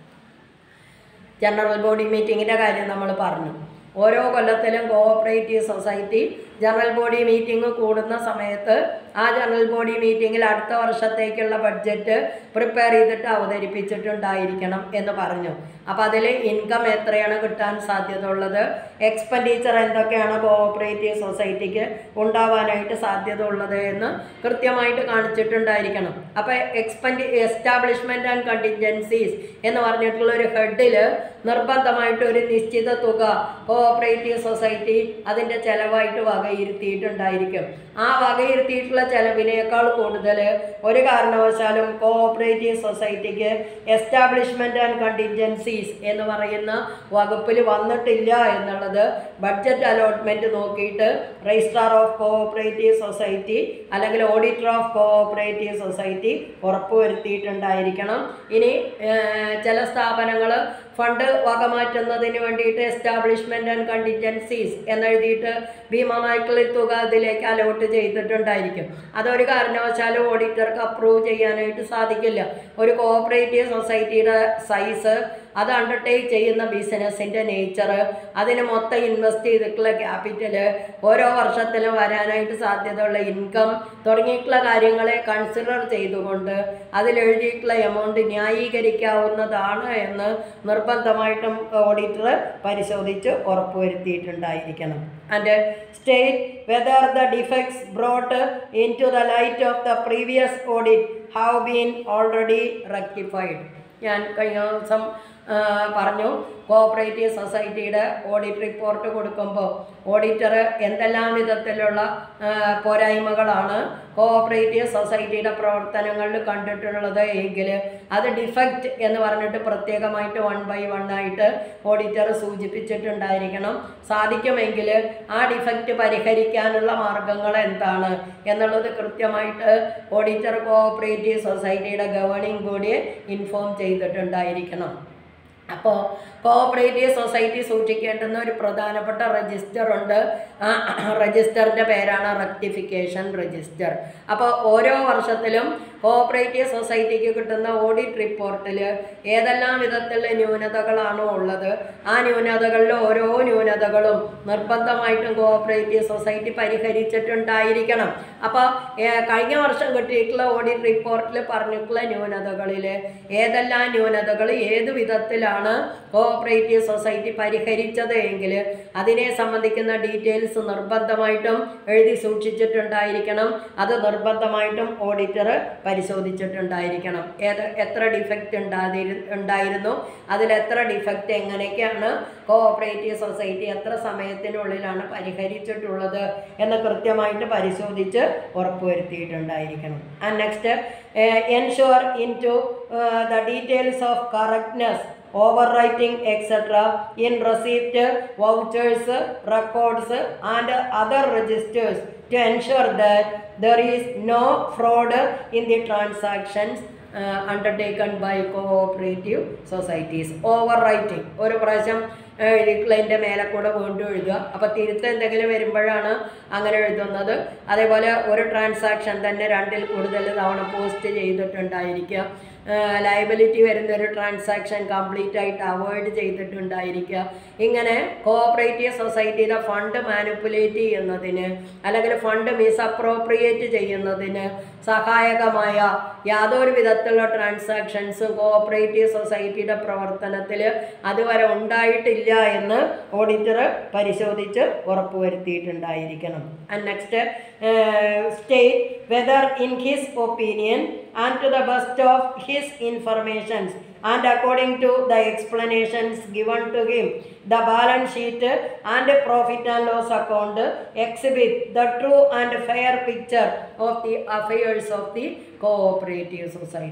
general body മീറ്റിങ്ങിൻ്റെ കാര്യം നമ്മൾ പറഞ്ഞു ഓരോ കൊല്ലത്തിലും cooperative society general body meeting കൂടുന്ന സമയത്ത് ആ general body മീറ്റിങ്ങിൽ അടുത്ത വർഷത്തേക്കുള്ള ബഡ്ജറ്റ് പ്രിപ്പയർ ചെയ്തിട്ട് അവതരിപ്പിച്ചിട്ടുണ്ടായിരിക്കണം എന്ന് പറഞ്ഞു അപ്പോൾ അതിൽ ഇൻകം എത്രയാണ് കിട്ടാൻ സാധ്യത ഉള്ളത് എക്സ്പെൻഡിച്ചർ എന്തൊക്കെയാണ് കോഓപ്പറേറ്റീവ് സൊസൈറ്റിക്ക് ഉണ്ടാവാനായിട്ട് സാധ്യത ഉള്ളത് എന്ന് കൃത്യമായിട്ട് കാണിച്ചിട്ടുണ്ടായിരിക്കണം അപ്പോൾ എക്സ്പെൻഡി എസ്റ്റാബ്ലിഷ്മെൻറ്റ് ആൻഡ് കണ്ടിൻജൻസീസ് എന്ന് പറഞ്ഞിട്ടുള്ള ഒരു ഹെഡിൽ നിർബന്ധമായിട്ട് ഒരു നിശ്ചിത തുക കോഓപ്പറേറ്റീവ് സൊസൈറ്റി അതിൻ്റെ ചിലവായിട്ട് വകയിരുത്തിയിട്ടുണ്ടായിരിക്കും ആ വകയിരുത്തിയിട്ടുള്ള ചെലവിനേക്കാൾ കൂടുതൽ ഒരു കാരണവശാലും കോഓപ്പറേറ്റീവ് സൊസൈറ്റിക്ക് എസ്റ്റാബ്ലിഷ്മെൻറ്റ് ആൻഡ് കണ്ടിൻജൻസീസ് എന്ന് പറയുന്ന വകുപ്പിൽ വന്നിട്ടില്ല എന്നുള്ളത് ബഡ്ജറ്റ് അലോട്ട്മെൻറ്റ് നോക്കിയിട്ട് രജിസ്ട്രാർ ഓഫ് കോഓപ്പറേറ്റീവ് സൊസൈറ്റി അല്ലെങ്കിൽ ഓഡിറ്റർ ഓഫ് കോഓപ്പറേറ്റീവ് സൊസൈറ്റി ഉറപ്പുവരുത്തിയിട്ടുണ്ടായിരിക്കണം ഇനി ഏഹ്, ചില സ്ഥാപനങ്ങൾ ഫണ്ട് വകമാറ്റുന്നതിന് വേണ്ടിയിട്ട് എസ്റ്റാബ്ലിഷ്മെൻറ്റ് ആൻഡ് കണ്ടിൻജൻസീസ് എന്നെഴുതിയിട്ട് ഭീമമായിട്ടുള്ള തുക അതിലേക്ക് അലോട്ട് ചെയ്തിട്ടുണ്ടായിരിക്കും അതൊരു കാരണവശാലും ഓഡിറ്റർക്ക് അപ്രൂവ് ചെയ്യാനായിട്ട് സാധിക്കില്ല ഒരു കോഓപ്പറേറ്റീവ് സൊസൈറ്റിയുടെ സൈസ് അത് അണ്ടർടേക്ക് ചെയ്യുന്ന ബിസിനസ്സിൻ്റെ നേച്ചർ അതിന് മൊത്തം ഇൻവെസ്റ്റ് ചെയ്തിട്ടുള്ള ക്യാപിറ്റൽ ഓരോ വർഷത്തിലും വരാനായിട്ട് സാധ്യതയുള്ള ഇൻകം തുടങ്ങിയിട്ടുള്ള കാര്യങ്ങളെ കൺസിഡർ ചെയ്തുകൊണ്ട് അതിലെഴുതിയിട്ടുള്ള എമൗണ്ട് ന്യായീകരിക്കാവുന്നതാണ് എന്ന് നിർബന്ധമായിട്ടും ഓഡിറ്റർ പരിശോധിച്ച് ഉറപ്പുവരുത്തിയിട്ടുണ്ടായിരിക്കണം and state whether the defects brought in to the light of the previous audit have been already rectified ഞാൻ കഴിഞ്ഞ ദിവസം ആ, പറഞ്ഞു കോഓപ്പറേറ്റീവ് സൊസൈറ്റിയുടെ ഓഡിറ്റ് റിപ്പോർട്ട് കൊടുക്കുമ്പോൾ ഓഡിറ്റർ എന്തെല്ലാം വിധത്തിലുള്ള ആ, പോരായ്മകളാണ് കോഓപ്പറേറ്റീവ് സൊസൈറ്റിയുടെ പ്രവർത്തനങ്ങളിൽ കണ്ടിട്ടുള്ളത് എങ്കിൽ അത് ഡിഫക്റ്റ് എന്ന് പറഞ്ഞിട്ട് പ്രത്യേകമായിട്ട് വൺ ബൈ വൺ ആയിട്ട് ഓഡിറ്റർ സൂചിപ്പിച്ചിട്ടുണ്ടായിരിക്കണം സാധിക്കുമെങ്കിൽ ആ ഡിഫക്റ്റ് പരിഹരിക്കാനുള്ള മാർഗങ്ങൾ എന്താണ് എന്നുള്ളത് കൃത്യമായിട്ട് ഓഡിറ്റർ കോഓപ്പറേറ്റീവ് സൊസൈറ്റിയുടെ ഗവേണിംഗ് ബോഡിയെ ഇൻഫോം ചെയ്തിട്ടുണ്ടായിരിക്കണം അപ്പോൾ കോഓപ്പറേറ്റീവ് സൊസൈറ്റി സൂക്ഷിക്കേണ്ടുന്ന ഒരു പ്രധാനപ്പെട്ട രജിസ്റ്റർ ഉണ്ട് ആ രജിസ്റ്ററിൻ്റെ പേരാണ് റെക്ടിഫിക്കേഷൻ രജിസ്റ്റർ അപ്പോൾ ഓരോ വർഷത്തിലും കോഓപ്പറേറ്റീവ് സൊസൈറ്റിക്ക് കിട്ടുന്ന ഓഡിറ്റ് റിപ്പോർട്ടിൽ ഏതെല്ലാം വിധത്തിലുള്ള ന്യൂനതകളാണോ ഉള്ളത് ആ ന്യൂനതകളിൽ ഓരോ ന്യൂനതകളും നിർബന്ധമായിട്ടും കോഓപ്പറേറ്റീവ് സൊസൈറ്റി പരിഹരിച്ചിട്ടുണ്ടായിരിക്കണം അപ്പോൾ കഴിഞ്ഞ വർഷം കിട്ടിയിട്ടുള്ള ഓഡിറ്റ് റിപ്പോർട്ടിൽ പറഞ്ഞിട്ടുള്ള ന്യൂനതകളിൽ ഏതെല്ലാം ന്യൂനതകൾ ഏത് വിധത്തിലാണ് കോഓപ്പറേറ്റീവ് സൊസൈറ്റി പരിഹരിച്ചത് എങ്കിൽ അതിനെ സംബന്ധിക്കുന്ന ഡീറ്റെയിൽസ് നിർബന്ധമായിട്ടും എഴുതി സൂക്ഷിച്ചിട്ടുണ്ടായിരിക്കണം അത് നിർബന്ധമായിട്ടും ഓഡിറ്റർ പരിശോധിച്ചിട്ടുണ്ടായിരിക്കണം ഏത് എത്ര ഡിഫക്റ്റ് ഉണ്ടാതിരു ഉണ്ടായിരുന്നു അതിൽ എത്ര ഡിഫക്റ്റ് എങ്ങനെയൊക്കെയാണ് കോഓപ്പറേറ്റീവ് സൊസൈറ്റി എത്ര സമയത്തിനുള്ളിലാണ് പരിഹരിച്ചിട്ടുള്ളത് എന്ന് കൃത്യമായിട്ട് പരിശോധിച്ച് ഉറപ്പുവരുത്തിയിട്ടുണ്ടായിരിക്കണം and next ensure in to the details of correctness overwriting etc. in receipt, vouchers, records and other registers to ensure that there is no fraud in the transactions uh, undertaken by cooperative societies. Overwriting ഒരു പ്രാവശ്യം എഴുതിക്കളതിൻ്റെ മേലെ കൂടെ വീണ്ടും എഴുതുക അപ്പോൾ തിരുത്ത് എന്തെങ്കിലും വരുമ്പോഴാണ് അങ്ങനെ എഴുതുന്നത് അതേപോലെ ഒരു ട്രാൻസാക്ഷൻ തന്നെ രണ്ടിൽ കൂടുതൽ തവണ പോസ്റ്റ് ചെയ്തിട്ടുണ്ടായിരിക്കുക ലയബിലിറ്റി വരുന്ന ഒരു ട്രാൻസാക്ഷൻ കംപ്ലീറ്റ് ആയിട്ട് അവോയ്ഡ് ചെയ്തിട്ടുണ്ടായിരിക്കുക ഇങ്ങനെ കോഓപ്പറേറ്റീവ് സൊസൈറ്റിയിലെ ഫണ്ട് മാനിപ്പുലേറ്റ് ചെയ്യുന്നതിന് അല്ലെങ്കിൽ ഫണ്ട് മിസ്അപ്രോപ്രിയേറ്റ് ചെയ്യുന്നതിന് സഹായകമായ യാതൊരു വിധത്തിലുള്ള ട്രാൻസാക്ഷൻസും കോഓപ്പറേറ്റീവ് സൊസൈറ്റിയുടെ പ്രവർത്തനത്തിൽ അതുവരെ ഉണ്ടായിട്ടില്ല എന്ന് ഓഡിറ്റർ പരിശോധിച്ച് ഉറപ്പുവരുത്തിയിട്ടുണ്ടായിരിക്കണം and next state whether in his opinion and to the best of his informations and according to the explanations given to him the balance sheet and profit and loss account exhibit the true and fair picture of the affairs of the cooperative society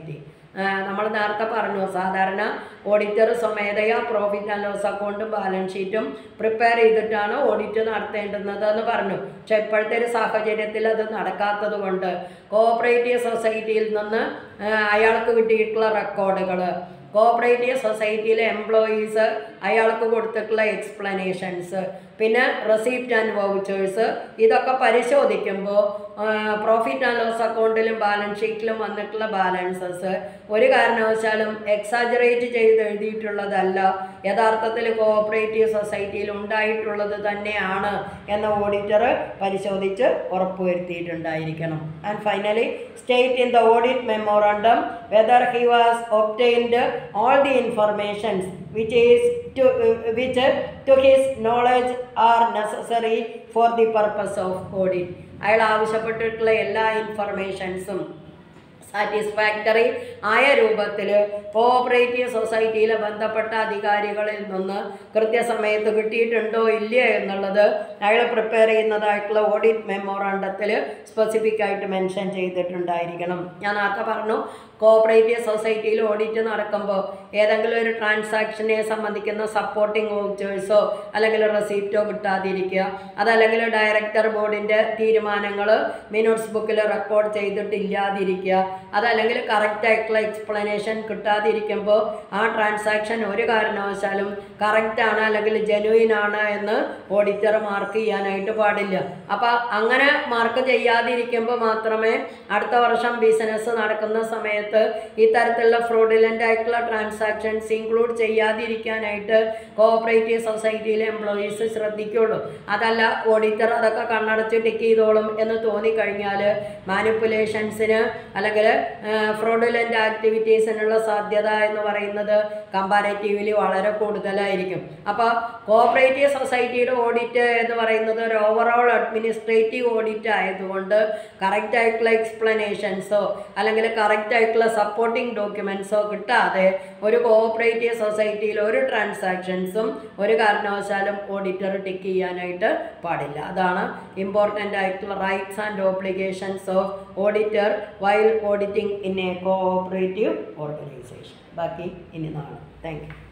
നമ്മൾ നേരത്തെ പറഞ്ഞു സാധാരണ auditor സ്വമേധയാ profit and loss അക്കൗണ്ടും balance ഷീറ്റും prepare ചെയ്തിട്ടാണ് audit നടത്തേണ്ടുന്നത് എന്ന് പറഞ്ഞു പക്ഷെ ഇപ്പോഴത്തെ ഒരു സാഹചര്യത്തിൽ അത് നടക്കാത്തത് കൊണ്ട് കോഓപ്പറേറ്റീവ് സൊസൈറ്റിയിൽ നിന്ന് ആ, അയാൾക്ക് കിട്ടിയിട്ടുള്ള റെക്കോർഡുകൾ കോഓപ്പറേറ്റീവ് സൊസൈറ്റിയിലെ എംപ്ലോയീസ് അയാൾക്ക് കൊടുത്തിട്ടുള്ള എക്സ്പ്ലനേഷൻസ് പിന്നെ റെസീപ്റ്റ് ആൻഡ് വൗച്ചേഴ്സ് ഇതൊക്കെ പരിശോധിക്കുമ്പോൾ പ്രോഫിറ്റ് ആൻഡ് ലോസ് അക്കൗണ്ടിലും ബാലൻസ് ഷീറ്റിലും വന്നിട്ടുള്ള ബാലൻസസ് ഒരു കാരണവശാലും എക്സാജറേറ്റ് ചെയ്ത് എഴുതിയിട്ടുള്ളതല്ല യഥാർത്ഥത്തിൽ കോഓപ്പറേറ്റീവ് സൊസൈറ്റിയിൽ ഉണ്ടായിട്ടുള്ളത് തന്നെയാണ് എന്ന ഓഡിറ്റർ പരിശോധിച്ച് ഉറപ്പുവരുത്തിയിട്ടുണ്ടായിരിക്കണം and finally state in the audit memorandum whether he was obtained all the informations which is to uh, which uh, to his knowledge are necessary for the purpose of audit അയാൾ ആവശ്യപ്പെട്ടിട്ടുള്ള എല്ലാ ഇൻഫർമേഷൻസും satisfactory ആയ രൂപത്തിൽ cooperative സൊസൈറ്റിയിലെ ബന്ധപ്പെട്ട അധികാരികളിൽ നിന്ന് കൃത്യസമയത്ത് കിട്ടിയിട്ടുണ്ടോ ഇല്ലയോ എന്നുള്ളത് അയാൾ പ്രിപ്പയർ ചെയ്യുന്നതായിട്ടുള്ള ഓഡിറ്റ് മെമ്മോറാണ്ടത്തിൽ സ്പെസിഫിക് ആയിട്ട് മെൻഷൻ ചെയ്തിട്ടുണ്ടായിരിക്കണം ഞാൻ നേരത്തെ പറഞ്ഞു കോഓപ്പറേറ്റീവ് സൊസൈറ്റിയിൽ ഓഡിറ്റ് നടക്കുമ്പോൾ ഏതെങ്കിലും ഒരു ട്രാൻസാക്ഷനെ സംബന്ധിക്കുന്ന സപ്പോർട്ടിംഗ് വൗച്ചേഴ്സോ അല്ലെങ്കിൽ റെസീപ്റ്റോ കിട്ടാതിരിക്കുക അതല്ലെങ്കിൽ ഡയറക്ടർ ബോർഡിൻ്റെ തീരുമാനങ്ങൾ മിനിറ്റ്സ് ബുക്കിൽ റെക്കോർഡ് ചെയ്തിട്ടില്ലാതിരിക്കുക അതല്ലെങ്കിൽ കറക്റ്റ് ആയിട്ടുള്ള എക്സ്പ്ലനേഷൻ കിട്ടാതിരിക്കുമ്പോൾ ആ ട്രാൻസാക്ഷൻ ഒരു കാരണവശാലും കറക്റ്റ് ആണ് അല്ലെങ്കിൽ ജെനുവിൻ ആണ് എന്ന് ഓഡിറ്റർ മാർക്ക് ചെയ്യാനായിട്ട് പാടില്ല അപ്പോൾ അങ്ങനെ മാർക്ക് ചെയ്യാതിരിക്കുമ്പോൾ മാത്രമേ അടുത്ത വർഷം ബിസിനസ് നടക്കുന്ന സമയത്ത് ഇത്തരത്തിലുള്ള ഫ്രോഡിലൻ്റ് ആയിട്ടുള്ള ട്രാൻസാക്ഷൻസ് ഇൻക്ലൂഡ് ചെയ്യാതിരിക്കാനായിട്ട് കോഓപ്പറേറ്റീവ് സൊസൈറ്റിയിലെ എംപ്ലോയീസ് ശ്രദ്ധിക്കുള്ളൂ അതല്ല ഓഡിറ്റർ അതൊക്കെ കണ്ണടച്ച് ടിക്ക് ചെയ്തോളും എന്ന് തോന്നിക്കഴിഞ്ഞാൽ മാനിപ്പുലേഷൻസിന് അല്ലെങ്കിൽ ഫ്രോഡുലൻ്റ് ആക്ടിവിറ്റീസിനുള്ള സാധ്യത എന്ന് പറയുന്നത് കമ്പാരറ്റീവ്ലി വളരെ കൂടുതലായിരിക്കും അപ്പോൾ കോഓപ്പറേറ്റീവ് സൊസൈറ്റിയുടെ ഓഡിറ്റ് എന്ന് പറയുന്നത് ഒരു ഓവറോൾ അഡ്മിനിസ്ട്രേറ്റീവ് ഓഡിറ്റ് ആയതുകൊണ്ട് കറക്റ്റ് ആയിട്ടുള്ള എക്സ്പ്ലനേഷൻസോ അല്ലെങ്കിൽ കറക്റ്റ് ആയിട്ടുള്ള സപ്പോർട്ടിംഗ് ഡോക്യുമെൻസോ കിട്ടാതെ ഒരു കോഓപ്പറേറ്റീവ് സൊസൈറ്റിയിൽ ഒരു ട്രാൻസാക്ഷൻസും ഒരു കാരണവശാലും ഓഡിറ്റർ ടിക്ക് ചെയ്യാനായിട്ട് പാടില്ല അതാണ് ഇമ്പോർട്ടൻ്റ് ആയിട്ടുള്ള rights and obligations of auditor while auditing in a cooperative organisation ബാക്കി ഇനി നാളെ താങ്ക് യു